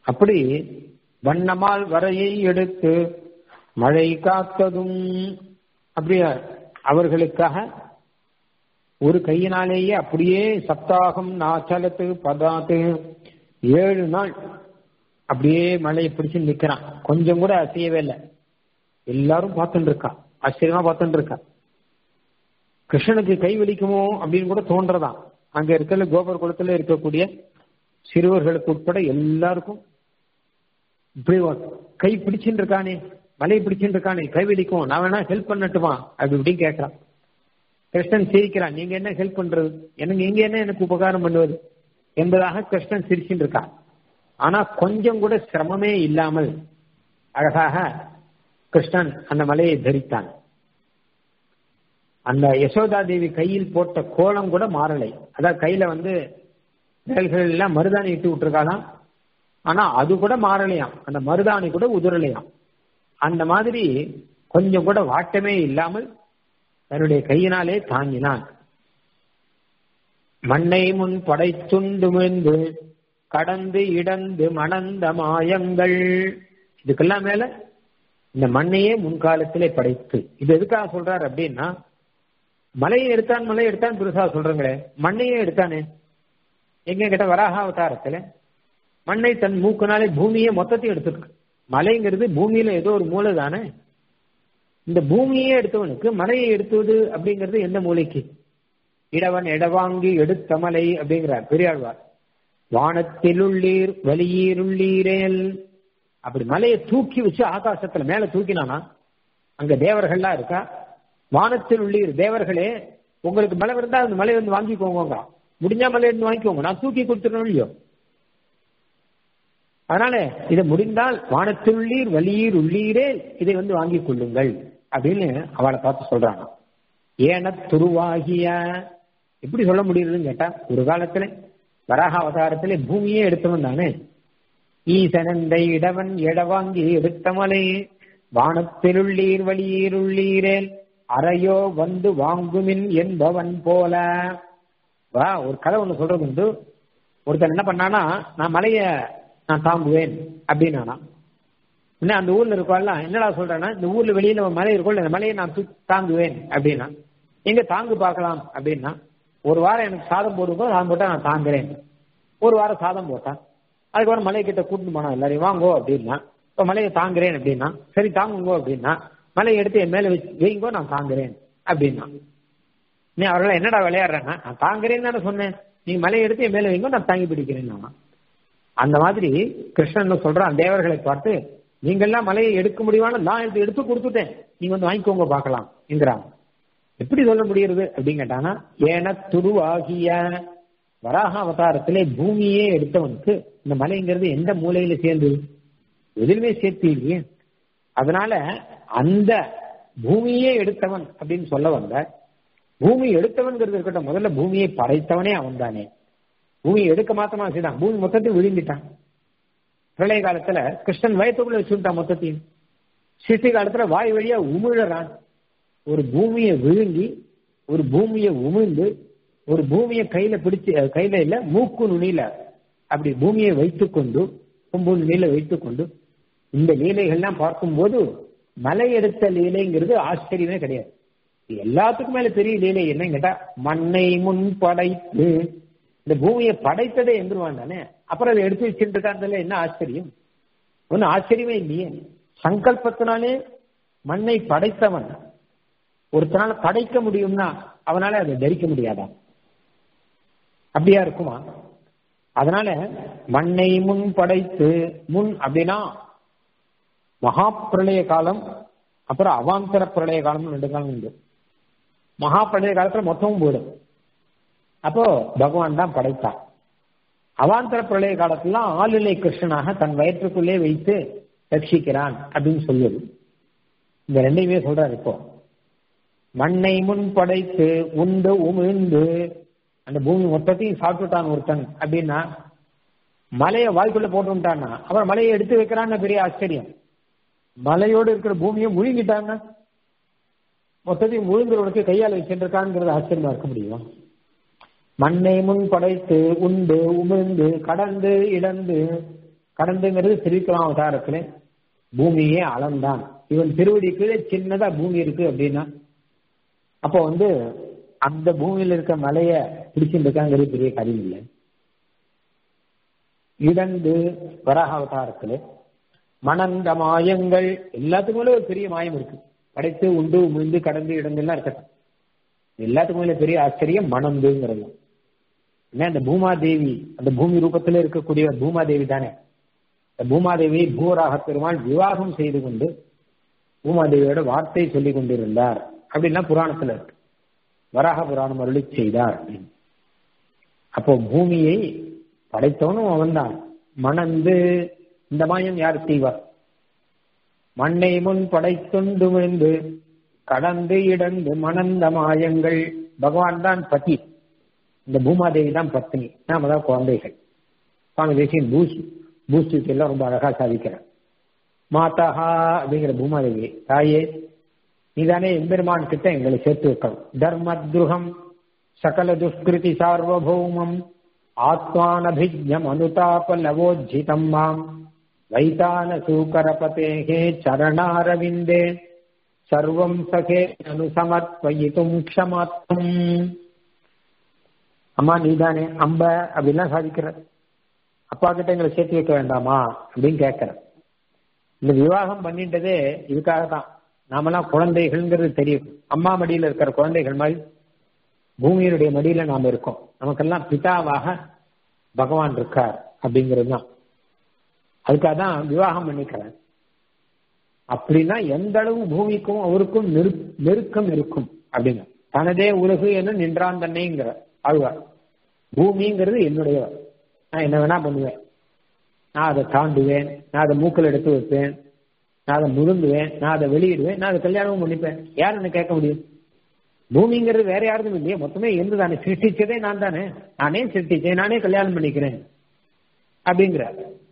அப்படி வண்ணமால் வரையை எடுத்து மழை காத்ததும் அப்படியே அவர்களுக்காக ஒரு கையினாலேயே அப்படியே சப்தாகம் நாச்சலத்து பதாத்து ஏழு நாள் அப்படியே மழையை பிடிச்சு நிக்கிறான் கொஞ்சம் கூட அசையவே இல்லை எல்லாரும் பார்த்துட்டு இருக்கா ஆச்சரியமா பார்த்துட்டு இருக்கா கிருஷ்ணனுக்கு கை வலிக்குமோ அப்படின்னு கூட தோன்றதான் அங்க இருக்கிற கோபர் குளத்துல இருக்கக்கூடிய சிறுவர்களுக்கு உட்பட எல்லாருக்கும் இப்படி கை பிடிச்சுட்டு இருக்கானே மலையை பிடிச்சுட்டு இருக்கானே கை வலிக்கும் நான் வேணா ஹெல்ப் பண்ணட்டுமா அப்படி இப்படின்னு கேட்கறான் கிருஷ்ணன் சிரிக்கிறான் நீங்க என்ன ஹெல்ப் பண்றது எனக்கு நீங்க என்ன எனக்கு உபகாரம் பண்ணுவது என்பதாக கிருஷ்ணன் சிரிச்சுட்டு இருக்கான் ஆனா கொஞ்சம் கூட சிரமமே இல்லாமல் அழகாக கிருஷ்ணன் அந்த மலையை தரித்தான் அந்த யசோதா தேவி கையில் போட்ட கோலம் கூட மாறலை அதான் கையில வந்து விரல்கள் எல்லாம் மருதாணி இட்டு விட்டுருக்காளாம் ஆனா அது கூட மாறலையாம் அந்த மருதாணி கூட உதிரலையாம் அந்த மாதிரி கொஞ்சம் கூட வாட்டமே இல்லாமல் தன்னுடைய கையினாலே தாங்கினான் மண்ணை முன் படைத்துண்டுமிழ்ந்து கடந்து இடந்து மணந்த மாயங்கள் இதுக்கெல்லாம் மேல இந்த மண்ணையே முன்காலத்திலே படைத்து இது எதுக்காக சொல்றாரு அப்படின்னா மலையை எடுத்தான் மலையை எடுத்தான் பெருசா சொல்றங்களே மண்ணையே எடுத்தானே எங்க கிட்ட வராக அவதாரத்துல மண்ணை தன் மூக்குனாலே பூமியை மொத்தத்தையும் எடுத்துருக்கு மலைங்கிறது பூமியில ஏதோ ஒரு மூளை தானே இந்த பூமியே எடுத்தவனுக்கு மலையை எடுத்துவது அப்படிங்கிறது எந்த மூளைக்கு இடவன் இடவாங்கி எடுத்த மலை அப்படிங்கிறார் பெரியாழ்வார் வானத்தில் உள்ளீர் வலியீர் உள்ளீரேல் அப்படி மலையை தூக்கி வச்சு ஆகாசத்துல மேல தூக்கினானா அங்க தேவர்கள்லாம் இருக்கா வானத்தில் உள்ளீர் தேவர்களே உங்களுக்கு மலை இருந்தா அந்த மலை வந்து வாங்கிக்கோங்க முடிஞ்சா மலை இருந்து வாங்கிக்கோங்க நான் தூக்கி கொடுத்துடணும் இல்லையோ அதனால இதை முடிந்தால் வானத்தில் உள்ளீர் வலியீர் உள்ளீரே இதை வந்து வாங்கிக் கொள்ளுங்கள் அப்படின்னு அவளை பார்த்து சொல்றாங்க ஏன துருவாகிய எப்படி சொல்ல முடியுதுன்னு கேட்டா ஒரு காலத்துல வராக அவதாரத்திலே பூமியே எடுத்தவன் தானே ஈசனந்த இடவன் எடவாங்கி எடுத்த மலை வானத்திலுள்ளீர் வழியீர் உள்ளீரேல் அறையோ வந்து வாங்குமின் என்பவன் போல வா ஒரு கதை ஒண்ணு சொல்றது உண்டு ஒருத்தன் என்ன பண்ணானா நான் மலைய நான் தாங்குவேன் அப்படின்னானா என்ன அந்த ஊர்ல இருக்கோம்ல என்னடா சொல்றேன்னா இந்த ஊர்ல வெளியில ஒரு மலை இருக்கும் இந்த மலையை நான் தாங்குவேன் அப்படின்னா எங்க தாங்கு பார்க்கலாம் அப்படின்னா ஒரு வாரம் எனக்கு சாதம் போடும்போது சாதம் போட்டா நான் தாங்குறேன் ஒரு வாரம் சாதம் போட்டான் அதுக்கப்புறம் மலை கிட்ட கூட்டிட்டு போனா எல்லாரையும் வாங்கோ அப்படின்னா இப்போ மலையை தாங்குறேன் அப்படின்னா சரி தாங்குங்கோ அப்படின்னா மலையை எடுத்து என் மேல வச்சு வைங்கோ நான் தாங்குறேன் அப்படின்னா நீ அவரெல்லாம் என்னடா விளையாடுறாங்க நான் தாங்குறேன்னு தானே சொன்னேன் நீ மலையை எடுத்து என் மேல வைங்கோ நான் தாங்கி பிடிக்கிறேன் அந்த மாதிரி கிருஷ்ணன் சொல்றான் தேவர்களை பார்த்து நீங்கெல்லாம் மலையை எடுக்க முடியுமான நான் எடுத்து எடுத்து கொடுத்துட்டேன் நீங்க வந்து வாங்கிக்கோங்க பார்க்கலாம் என்கிறாங்க எப்படி சொல்ல முடியுது அப்படின்னு கேட்டானா ஏன துருவாகிய வராக அவதாரத்திலே பூமியே எடுத்தவனுக்கு இந்த மலைங்கிறது எந்த மூலையில சேர்ந்தது எதிலுமே சேர்த்து இல்லையே அதனால அந்த பூமியே எடுத்தவன் அப்படின்னு சொல்ல வந்த பூமி எடுத்தவன்கிறது இருக்கட்டும் முதல்ல பூமியை படைத்தவனே அவன் தானே பூமி எடுக்க மாத்தமா செய்தான் பூமி மொத்தத்தையும் விழுங்கிட்டான் பிரளய காலத்துல கிருஷ்ணன் வயத்துக்குள்ள வச்சுட்டான் மொத்தத்தையும் சிசி காலத்துல வாய் வழியா உமிழறான் ஒரு பூமியை விழுங்கி ஒரு பூமியை உமிழ்ந்து ஒரு பூமியை கையில பிடிச்சு கையில இல்ல மூக்கு நுனியில அப்படி பூமியை வைத்துக்கொண்டு கொம்பு நுனியில வைத்துக்கொண்டு இந்த லீலைகள்லாம் பார்க்கும்போது மலை எடுத்த லீலைங்கிறது ஆச்சரியமே கிடையாது எல்லாத்துக்கும் மேல பெரிய லீலை என்னன்னு கேட்டா மண்ணை முன் படைத்து இந்த பூமியை படைத்ததே எந்திருவான் தானே அப்புறம் அதை எடுத்து வச்சுட்டு இருக்கான்றதுல என்ன ஆச்சரியம் ஒன்னும் ஆச்சரியமே இல்லையே சங்கல்பத்தினாலே மண்ணை படைத்தவன் ஒருத்தனால படைக்க முடியும்னா அவனால அதை தரிக்க முடியாதா அப்படியா இருக்குமா அதனால மண்ணை முன் படைத்து முன் அப்படின்னா மகா பிரளய காலம் அப்புறம் அவாந்தர பிரளய காலம் ரெண்டு காலம் உண்டு மகா பிரளய காலத்துல மொத்தமும் போயிடும் அப்போ பகவான் தான் படைத்தான் அவாந்தர பிரளய காலத்துல ஆளிலை கிருஷ்ணனாக தன் வயிற்றுக்குள்ளே வைத்து ரட்சிக்கிறான் அப்படின்னு சொல்லுது இந்த ரெண்டையுமே சொல்றாரு இப்போ மண்ணை முன் படைத்து உண்டு உமிழ்ந்து அந்த பூமி மொத்தத்தையும் சாப்பிட்டுட்டான் ஒருத்தன் அப்படின்னா மலையை வாய்க்குள்ள போட்டுட்டான்னா அப்புறம் மலையை எடுத்து வைக்கிறான்னு பெரிய ஆச்சரியம் மலையோடு இருக்கிற பூமியை முழுங்கிட்டாங்க மொத்தத்தையும் முழுங்குறவனுக்கு கையால் வச்சுருக்காங்கிறது ஆச்சரியமா இருக்க முடியுமா மண்ணை முன் படைத்து உண்டு உமிழ்ந்து கடந்து இடந்து கடந்துங்கிறது திருவிக்ரம அவதாரத்துல பூமியே அளந்தான் இவன் திருவடி கீழே சின்னதா பூமி இருக்கு அப்படின்னா அப்போ வந்து அந்த பூமியில இருக்க மலைய பிடிச்சிட்டு இருக்காங்கிறது பெரிய காரியம் இல்லை இடந்து வராக அவதாரத்துல மணந்த மாயங்கள் எல்லாத்துக்குமே ஒரு பெரிய மாயம் இருக்கு படைத்து உண்டு உமிழ்ந்து கடந்து இடங்கள்லாம் இருக்கட்டும் எல்லாத்துக்குமே பெரிய ஆச்சரியம் மணந்துங்கிறது ஏன்னா அந்த பூமாதேவி அந்த பூமி ரூபத்துல இருக்கக்கூடிய பூமாதேவி தானே இந்த பூமாதேவி பூராக பெருமாள் விவாகம் செய்து கொண்டு பூமாதேவியோட வார்த்தை சொல்லிக் கொண்டிருந்தார் அப்படின்னா புராணத்துல இருக்கு வராக புராணம் அருளி செய்தார் அப்படின்னு அப்போ பூமியை படைத்தவனும் அவன்தான் மணந்து இந்த மாயம் யார் செய்வார் மண்ணை முன் படைத்துண்டு விழுந்து கடந்து இடந்து மணந்த மாயங்கள் பகவான் தான் பதி இந்த பூமாதேவி தான் பத்னி நாம தான் குழந்தைகள் சுவாமி தேசியன் பூஸ் பூஸ்ட் எல்லாம் ரொம்ப அழகா சாதிக்கிறார் மாதாஹா அப்படிங்கிற பூமாதேவி தாயே நீதானே எம்பெருமான் கிட்ட எங்களை சேர்த்து வைக்கணும் தர்மத்ருகம் சகல துஷ்கிருதி சார்வபௌமம் ஆத்மானபிஜம் அனுதாப லவோஜிதம் மாம் வைத்தான சூக்கரபதேகே சரணாரவிந்தே சர்வம் சகே அனுசமர்ப்பயித்தும் க்ஷமாத்தம் அம்மா நீதானே அம்ப அப்படிலாம் சாதிக்கிற அப்பா கிட்ட எங்களை சேர்த்து வைக்க வேண்டாமா அப்படின்னு கேட்கிற இந்த விவாகம் பண்ணிட்டதே இதுக்காக தான் நாமெல்லாம் குழந்தைகள்ங்கிறது தெரியும் அம்மா மடியில இருக்கிற குழந்தைகள் மாதிரி பூமியினுடைய மடியில நாம இருக்கோம் நமக்கெல்லாம் பிதாவாக பகவான் இருக்கார் அப்படிங்கிறது தான் அதுக்காக தான் விவாகம் பண்ணிக்கிறேன் அப்படின்னா எந்த அளவு பூமிக்கும் அவருக்கும் நெருக்கம் இருக்கும் அப்படிங்க தனதே உலகு என்று நின்றான் தன்னைங்கிற ஆழ்வார் பூமிங்கிறது என்னுடைய நான் என்ன வேணா பண்ணுவேன் நான் அதை தாண்டுவேன் நான் அதை மூக்கில் எடுத்து வைப்பேன் நான் அதை முழுங்குவேன் நான் அதை வெளியிடுவேன் நான் அதை கல்யாணமும் பண்ணிப்பேன் யார் என்ன கேட்க முடியும் பூமிங்கிறது வேற யாருக்கும் இல்லையே மொத்தமே இருந்து தானே சிருஷ்டிச்சதே நான் தானே நானே சிருஷ்டிச்சேன் நானே கல்யாணம் பண்ணிக்கிறேன் அப்படிங்கிற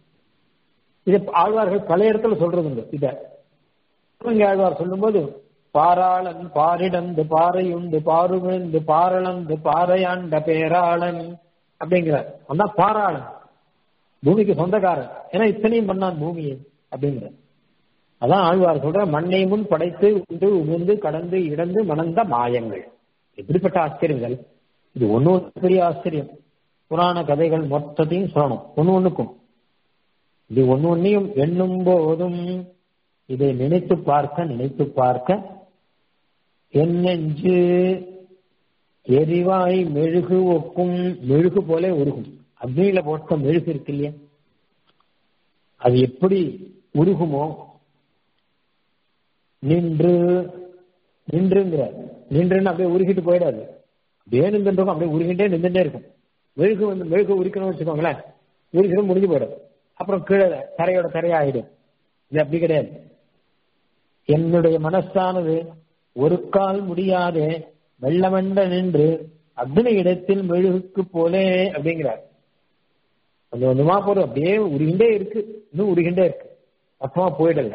இது ஆழ்வார்கள் பல இடத்துல சொல்றது இத இங்க ஆழ்வார் சொல்லும்போது பாராளன் பாரிடந்து பாறையுண்டு பாருவிழுந்து பாரளந்து பாறையாண்ட பேராளன் அப்படிங்கிறார் அவன் பாராளன் பூமிக்கு சொந்தக்காரன் ஏன்னா இத்தனையும் பண்ணான் பூமியை அப்படிங்கிற அதான் ஆழ்வார் சொல்ற மண்ணை முன் படைத்து உண்டு உமிழ்ந்து கடந்து இடந்து மணந்த மாயங்கள் எப்படிப்பட்ட ஆச்சரியங்கள் இது ஒண்ணு ஒன்று பெரிய ஆச்சரியம் புராண கதைகள் மொத்தத்தையும் சொல்லணும் ஒண்ணு ஒண்ணுக்கும் இது ஒண்ணு ஒன்னையும் எண்ணும் போதும் இதை நினைத்து பார்க்க நினைத்து பார்க்க என் நெஞ்சு எரிவாய் மெழுகு ஒக்கும் மெழுகு போல உருகும் அக்னியில போட்ட மெழுகு இருக்கு இல்லையா அது எப்படி உருகுமோ நின்று நின்றுங்கிற நின்றுன்னு அப்படியே உருகிட்டு போயிடாது அப்படியே நின்றுருக்கும் அப்படியே உருகிட்டே நின்றுட்டே இருக்கும் மெழுகு வந்து மெழுகு உரிக்கணும்னு வச்சுக்கோங்களேன் உரிக்கணும் முடிஞ்சு போயிடும் அப்புறம் கீழே தரையோட தரையாயிடும் இது அப்படி கிடையாது என்னுடைய மனசானது ஒரு கால் முடியாதே வெள்ளமண்ட நின்று அக்னி இடத்தில் மெழுகுக்கு போலே அப்படிங்கிறார் கொஞ்சம் கொஞ்சமா போதும் அப்படியே உருகிண்டே இருக்கு இன்னும் உருகிண்டே இருக்கு மொத்தமா போயிடல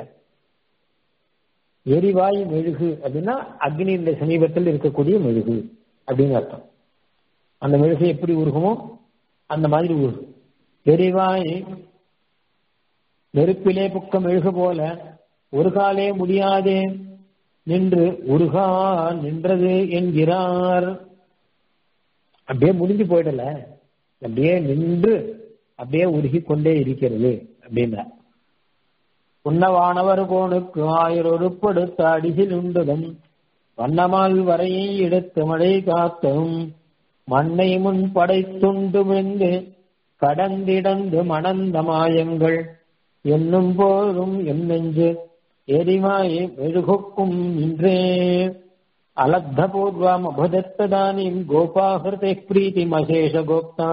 எரிவாயு மெழுகு அப்படின்னா அக்னியின் சமீபத்தில் இருக்கக்கூடிய மெழுகு அப்படின்னு அர்த்தம் அந்த மெழுகு எப்படி உருகுமோ அந்த மாதிரி உருகும் எரிவாய் நெருப்பிலே புக்க மெழுகு போல ஒரு காலே முடியாதே நின்று உருகா நின்றது என்கிறார் அப்படியே முடிஞ்சு போயிடல அப்படியே நின்று அப்படியே உருகி கொண்டே இருக்கிறது அப்படின்னா உன்னவானவர் கோனுக்கு ஆயிரொருப்படுத்த அடிசில் உண்டதும் வண்ணமால் வரையை எடுத்து மழை காத்தவும் மண்ணை முன் படைத்துண்டு வெந்து கடந்திடந்து மணந்த மாயங்கள் என்னும் போதும் என் நெஞ்சு எரிமாயே மெழுகுக்கும் இன்றே அலப்த பூர்வம் அபதத்ததானீம் கோபாஹிருதே பிரீதிமசேஷ கோப்தா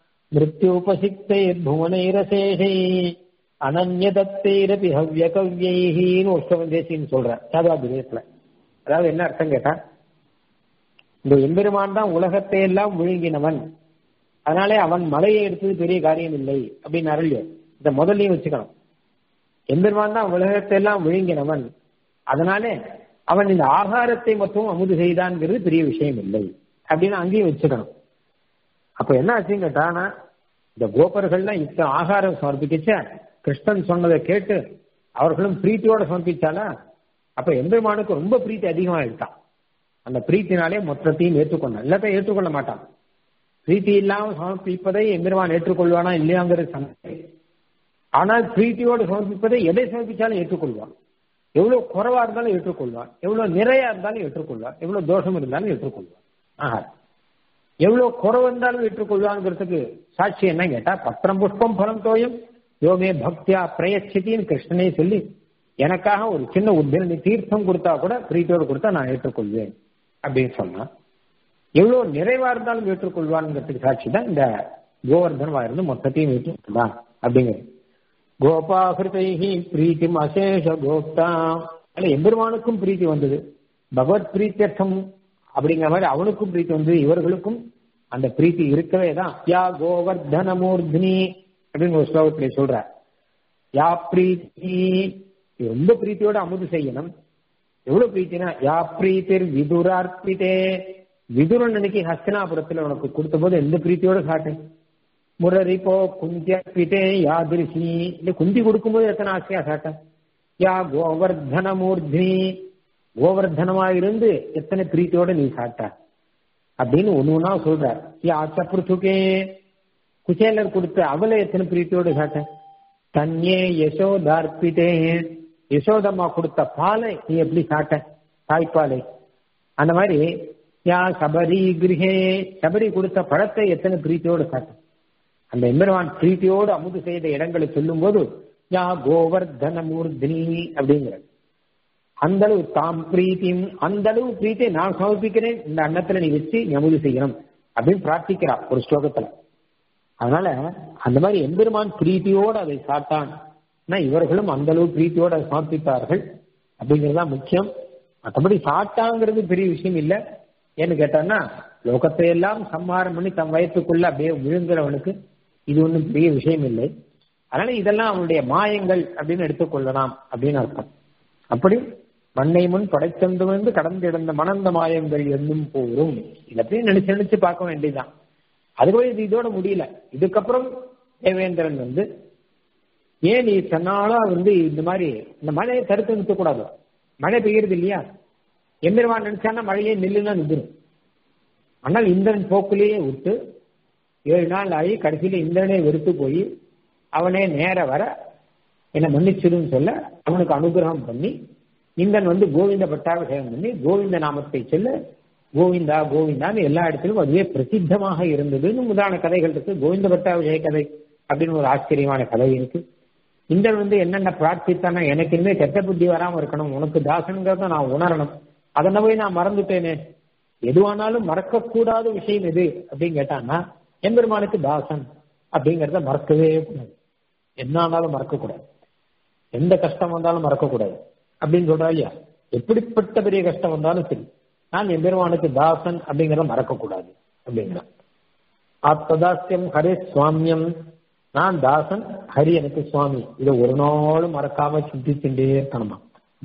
மிருத்யுபசிக்தைர்புவனைரசேஷை அனன்ய தத்தைரபி ஹவ்ய கவ்யைஹின்னு உஷ்டவந்தேசின்னு சொல்ற சாதாபிரியத்துல அதாவது என்ன அர்த்தம் கேட்டா இந்த எம்பெருமான் தான் உலகத்தை எல்லாம் விழுங்கினவன் அதனாலே அவன் மலையை எடுத்தது பெரிய காரியம் இல்லை அப்படின்னு அருள்ய இந்த முதல்லையும் வச்சுக்கணும் எம்பெருமான் தான் உலகத்தை எல்லாம் விழுங்கினவன் அதனாலே அவன் இந்த ஆகாரத்தை மட்டும் அமுது செய்தான்ங்கிறது பெரிய விஷயம் இல்லை அப்படின்னு அங்கேயும் வச்சுக்கணும் அப்ப என்ன ஆச்சுன்னு கேட்டானா இந்த கோபர்கள்லாம் இப்ப ஆகாரம் சமர்ப்பிக்கச்ச கிருஷ்ணன் சொன்னதை கேட்டு அவர்களும் பிரீத்தியோட சமர்ப்பிச்சாலா அப்ப எம்பெருமானுக்கு ரொம்ப பிரீத்தி அதிகமாயிட்டான் அந்த பிரீத்தினாலே மொத்தத்தையும் ஏற்றுக்கொண்டான் எல்லாத்தையும் ஏற்றுக்கொள்ள மாட்டான் பிரீத்தி இல்லாமல் சமர்ப்பிப்பதை எம்பெருமான் ஏற்றுக்கொள்வானா இல்லையாங்கிறது சந்தேகம் ஆனால் பிரீத்தியோடு சமர்ப்பிப்பதை எதை சமர்ப்பிச்சாலும் ஏற்றுக்கொள்வான் எவ்வளவு குறைவா இருந்தாலும் ஏற்றுக்கொள்வான் எவ்வளவு நிறையா இருந்தாலும் ஏற்றுக்கொள்வான் எவ்வளவு தோஷம் இருந்தாலும் ஏற்றுக்கொள்வான் ஆஹா எவ்வளவு குறைவு இருந்தாலும் ஏற்றுக்கொள்வாங்கிறதுக்கு சாட்சி என்ன கேட்டா பத்திரம் புஷ்பம் பலம் தோயம் யோமே பக்தியா பிரயச்சித்தின்னு கிருஷ்ணனே சொல்லி எனக்காக ஒரு சின்ன உத்திரணி தீர்த்தம் கொடுத்தா கூட பிரீத்தியோடு கொடுத்தா நான் ஏற்றுக்கொள்வேன் அப்படின்னு சொன்னா எவ்வளவு நிறைவா இருந்தாலும் ஏற்றுக்கொள்வான்ங்கிறதுக்கு சாட்சி தான் இந்த கோவர்தனவா இருந்து மொத்தத்தையும் ஏற்றுக்கொள்ளான் அப்படிங்கிறது கோபாகிருதைஹி பிரீத்திம் அசேஷ கோப்தா அல்ல எம்பெருமானுக்கும் பிரீத்தி வந்தது பகவத் பிரீத்தியர்த்தம் அப்படிங்கிற மாதிரி அவனுக்கும் பிரீத்தி வந்தது இவர்களுக்கும் அந்த பிரீத்தி இருக்கவே தான் யா கோவர்தன மூர்த்தினி அப்படின்னு ஒரு ஸ்லோகத்திலே சொல்ற யா பிரீத்தி ரொம்ப பிரீத்தியோட அமுது செய்யணும் எவ்வளவு பிரீத்தினா யா பிரீத்திர் விதுரார்ப்பிதே விதுரன் அன்னைக்கு ஹஸ்தினாபுரத்துல உனக்கு கொடுத்த போது எந்த பிரீத்தியோட காட்டேன் முரரிப்போ குந்தியப்பிதே யாதிருஷி இல்ல குந்தி கொடுக்கும்போது எத்தனை ஆசையா சாட்ட யா கோவர்தன மூர்த்தி கோவர்தனமா இருந்து எத்தனை பிரீத்தியோட நீ சாட்ட அப்படின்னு ஒண்ணு ஒன்னா சொல்ற யா சப்ருத்துக்கே குச்சேலர் கொடுத்த அவளை எத்தனை பிரீத்தியோட சாட்ட தன்யே யசோதார்ப்பிதே யசோதம்மா கொடுத்த பாலை நீ எப்படி சாட்ட தாய்ப்பாலை அந்த மாதிரி யா சபரி கிரகே சபரி கொடுத்த பழத்தை எத்தனை பிரீத்தியோடு சாட்ட அந்த எம்பெருமான் பிரீத்தியோடு அமுது செய்த இடங்களை சொல்லும் போது யா கோவர்தன மூர்த்தினி அப்படிங்கிற அந்த அளவு தாம் பிரீத்தியும் அந்த அளவு பிரீத்தியை நான் சமர்ப்பிக்கிறேன் இந்த அன்னத்துல நீ வச்சு நீ அமுது செய்யணும் அப்படின்னு பிரார்த்திக்கிறா ஒரு ஸ்லோகத்துல அதனால அந்த மாதிரி எம்பெருமான் பிரீத்தியோடு அதை சாட்டான் இவர்களும் அந்த அளவு பிரீத்தியோடு அதை சமர்ப்பித்தார்கள் அப்படிங்கிறது தான் முக்கியம் மற்றபடி சாட்டாங்கிறது பெரிய விஷயம் இல்லை ஏன்னு கேட்டான்னா லோகத்தை எல்லாம் சம்ஹாரம் பண்ணி தம் வயத்துக்குள்ள அப்படியே விழுங்குறவனுக்கு இது ஒன்றும் பெரிய விஷயம் இல்லை அதனால இதெல்லாம் அவனுடைய மாயங்கள் அப்படின்னு எடுத்துக்கொள்ளலாம் அப்படின்னு அர்த்தம் அப்படி மண்ணை முன் படைத்தந்து வந்து கடந்திருந்த மணந்த மாயங்கள் என்னும் போரும் இதை அப்படியே நினைச்சு நினைச்சு பார்க்க வேண்டியதுதான் அதுவே இது இதோட முடியல இதுக்கப்புறம் தேவேந்திரன் வந்து ஏன் நீ தன்னாலா வந்து இந்த மாதிரி இந்த மழையை தடுத்து நிறுத்தக்கூடாது மழை பெய்யறது இல்லையா எம்பெருமான் நினைச்சான்னா மழையே நில்லுன்னா நின்றுடும் ஆனால் இந்திரன் போக்குலேயே விட்டு ஏழு நாள் ஆகி கடைசியில இந்திரனே வெறுத்து போய் அவனே நேர வர என்னை மன்னிச்சிடுன்னு சொல்ல அவனுக்கு அனுகிரகம் பண்ணி இந்திரன் வந்து கோவிந்த பட்டாபிஷேகம் பண்ணி கோவிந்த நாமத்தை சொல்ல கோவிந்தா கோவிந்தான்னு எல்லா இடத்திலும் அதுவே பிரசித்தமாக இருந்ததுன்னு முதான கதைகள் இருக்கு கோவிந்த பட்டாபிஷேக கதை அப்படின்னு ஒரு ஆச்சரியமான கதை இருக்கு இந்திரன் வந்து என்னென்ன பிரார்த்தித்தானா எனக்கு இனிமே கெட்ட புத்தி வராம இருக்கணும் உனக்கு தாசனுங்கிறத நான் உணரணும் அதனை போய் நான் மறந்துட்டேனே எதுவானாலும் மறக்கக்கூடாத விஷயம் எது அப்படின்னு கேட்டான்னா எம்பெருமானுக்கு தாசன் அப்படிங்கிறத மறக்கவே கூடாது என்ன ஆனாலும் மறக்கக்கூடாது எந்த கஷ்டம் வந்தாலும் மறக்கக்கூடாது அப்படின்னு சொல்றா இல்லையா எப்படிப்பட்ட பெரிய கஷ்டம் வந்தாலும் சரி நான் எம்பெருமானுக்கு தாசன் அப்படிங்கிறத மறக்கக்கூடாது அப்படிங்கிற ஆத்மதாசியம் ஹரே சுவாமியம் நான் தாசன் ஹரி எனக்கு சுவாமி இதை ஒரு நாளும் மறக்காம சிந்திச்சுட்டே இருக்கணுமா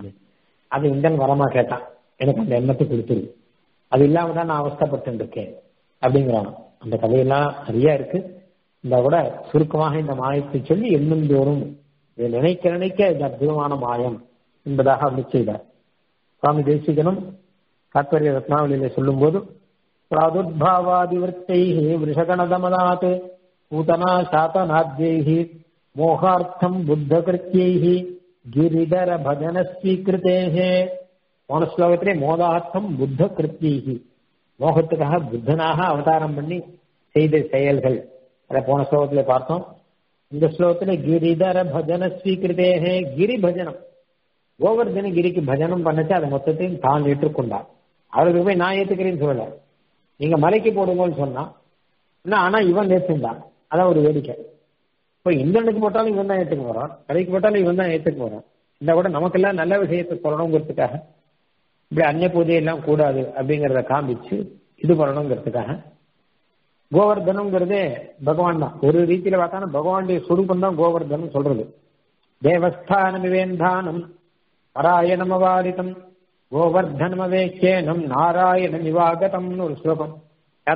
அது இந்தன் வரமா கேட்டான் எனக்கு அந்த எண்ணத்தை கொடுத்துரு அது இல்லாம தான் நான் அவஸ்தப்பட்டு இருக்கேன் அப்படிங்கிறான் அந்த கதையெல்லாம் நிறைய இருக்கு இந்த கூட சுருக்கமாக இந்த மாயத்தை சொல்லி எண்ணும் தோறும் இதை நினைக்க நினைக்க இது அற்புதமான மாயம் என்பதாக அப்படி செய்தார் சுவாமி தேசிகனும் தாத்பரிய ரத்னாவளியில சொல்லும் போது பிராதுர்பாவாதிவர்த்தை விஷகணதமனாத் பூதனா சாத்தனாத்யை மோகார்த்தம் புத்த கிருத்தியை கிரிதர பஜன ஸ்வீகிருத்தேகே போன ஸ்லோகத்திலே மோதார்த்தம் புத்த கிருத்தியை மோகத்துக்காக புத்தனாக அவதாரம் பண்ணி செய்த செயல்கள் அதை போன ஸ்லோகத்துல பார்த்தோம் இந்த ஸ்லோகத்துல கிரிதர பஜன ஸ்வீகிருத்தேகே கிரி பஜனம் கோவர்தன கிரிக்கு பஜனம் பண்ணச்சு அதை மொத்தத்தையும் தான் ஏற்றுக்கொண்டார் அவருக்கு போய் நான் ஏத்துக்கிறேன்னு சொல்லல நீங்க மலைக்கு போடுங்கன்னு சொன்னா ஆனா இவன் ஏற்றுந்தான் அதான் ஒரு வேடிக்கை இப்போ இந்திரனுக்கு போட்டாலும் இவன் தான் ஏற்றுக்க போறான் கதைக்கு போட்டாலும் இவன் தான் ஏற்றுக்க போறான் இந்த கூட நமக்கெல்லாம் நல்ல விஷயத்தை சொல்லணுங்கிறதுக்காக இப்படி அந்நிய பூஜை எல்லாம் கூடாது அப்படிங்கிறத காமிச்சு இது பண்ணணுங்கிறதுக்காக கோவர்தனம்ங்கிறதே பகவான் தான் ஒரு ரீதியில பார்த்தாலும் பகவானுடைய சுரூபம் தான் கோவர்தனம் சொல்றது தேவஸ்தானமிவேந்தானம் பராயணமவாரிதம் கோவர்தனமவேக்கேனம் நாராயணம் இவாகதம்னு ஒரு ஸ்லோகம்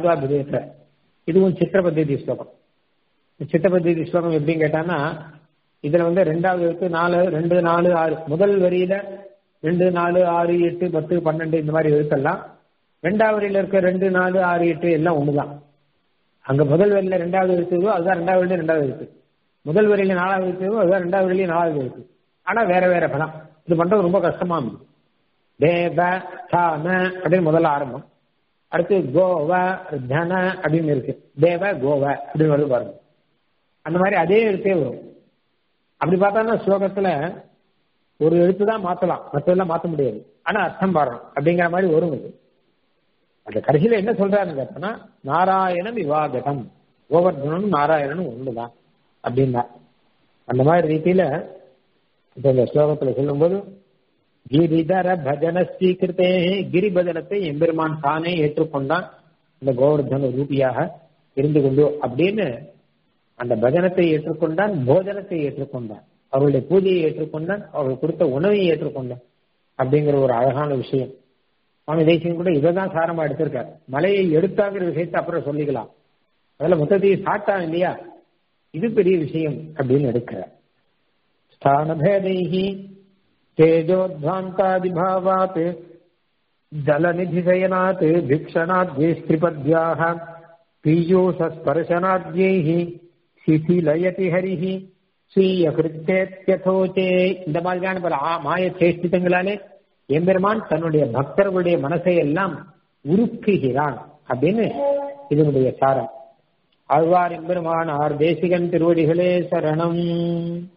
யாதவாபிதேச இதுவும் சித்திரபத்தி ஸ்லோகம் சித்திரபத்தி ஸ்லோகம் எப்படின்னு கேட்டான்னா இதுல வந்து ரெண்டாவது எழுத்து நாலு ரெண்டு நாலு ஆறு முதல் வரியில ரெண்டு நாலு ஆறு எட்டு பத்து பன்னெண்டு இந்த மாதிரி எழுத்தெல்லாம் ரெண்டாவது வரியில இருக்க ரெண்டு நாலு ஆறு எட்டு எல்லாம் ஒண்ணுதான் அங்க முதல் வரியில ரெண்டாவது எழுத்துவோ அதுதான் ரெண்டாவது வரியில ரெண்டாவது எழுத்து முதல் வரியில நாலாவது எழுத்துவோ அதுதான் ரெண்டாவது வரியில நாலாவது எழுத்து ஆனா வேற வேற படம் இது பண்றது ரொம்ப கஷ்டமா இருந்தது தேவ தான அப்படின்னு முதல்ல ஆரம்பம் அடுத்து கோவ தன அப்படின்னு இருக்கு தேவ கோவ அப்படின்னு வருது பாருங்க அந்த மாதிரி அதே எழுத்தே வரும் அப்படி பார்த்தோம்னா ஸ்லோகத்துல ஒரு எழுத்து தான் மாத்தலாம் மற்றதெல்லாம் மாத்த முடியாது ஆனா அர்த்தம் பாடுறோம் அப்படிங்கிற மாதிரி வரும் இது அந்த கடைசியில என்ன சொல்றாருன்னு கேட்டோம்னா நாராயணம் விவாகதம் கோவர்தனும் நாராயணனும் ஒண்ணுதான் அப்படின்னா அந்த மாதிரி ரீதியில இப்ப இந்த ஸ்லோகத்துல சொல்லும்போது கிரிதர பஜன ஸ்ரீகிருத்தே கிரி பஜனத்தை எம்பெருமான் தானே ஏற்றுக்கொண்டான் இந்த கோவர்தன ரூபியாக இருந்து கொண்டு அப்படின்னு அந்த பஜனத்தை ஏற்றுக்கொண்டான் போஜனத்தை ஏற்றுக்கொண்டான் அவர்களுடைய பூஜையை ஏற்றுக்கொண்டான் அவர்கள் கொடுத்த உணவை ஏற்றுக்கொண்டான் அப்படிங்கிற ஒரு அழகான விஷயம் சுவாமி தேசியம் கூட இதை தான் சாரமா எடுத்திருக்காரு மலையை எடுத்தாங்கிற விஷயத்தை அப்புறம் சொல்லிக்கலாம் அதில் மொத்தத்தையும் சாட்டான் இல்லையா இது பெரிய விஷயம் அப்படின்னு எடுக்கிறார் ஸ்தானபேதைஹி तेजोध्वान्तादिभावात् जलनिधिशयनात् भिक्षणाद्यैस्त्रिपद्याः पीयूषस्पर्शनाद्यैः शिथिलयति हरिः ஸ்ரீயகிருத்தேத்யதோச்சே இந்த மாதிரியான பல மாய சேஷ்டித்தங்களாலே எம்பெருமான் தன்னுடைய பக்தர்களுடைய மனசை எல்லாம் உருக்குகிறான் அப்படின்னு இதனுடைய சாரம் ஆழ்வார் எம்பெருமான் ஆர் தேசிகன் திருவடிகளே சரணம்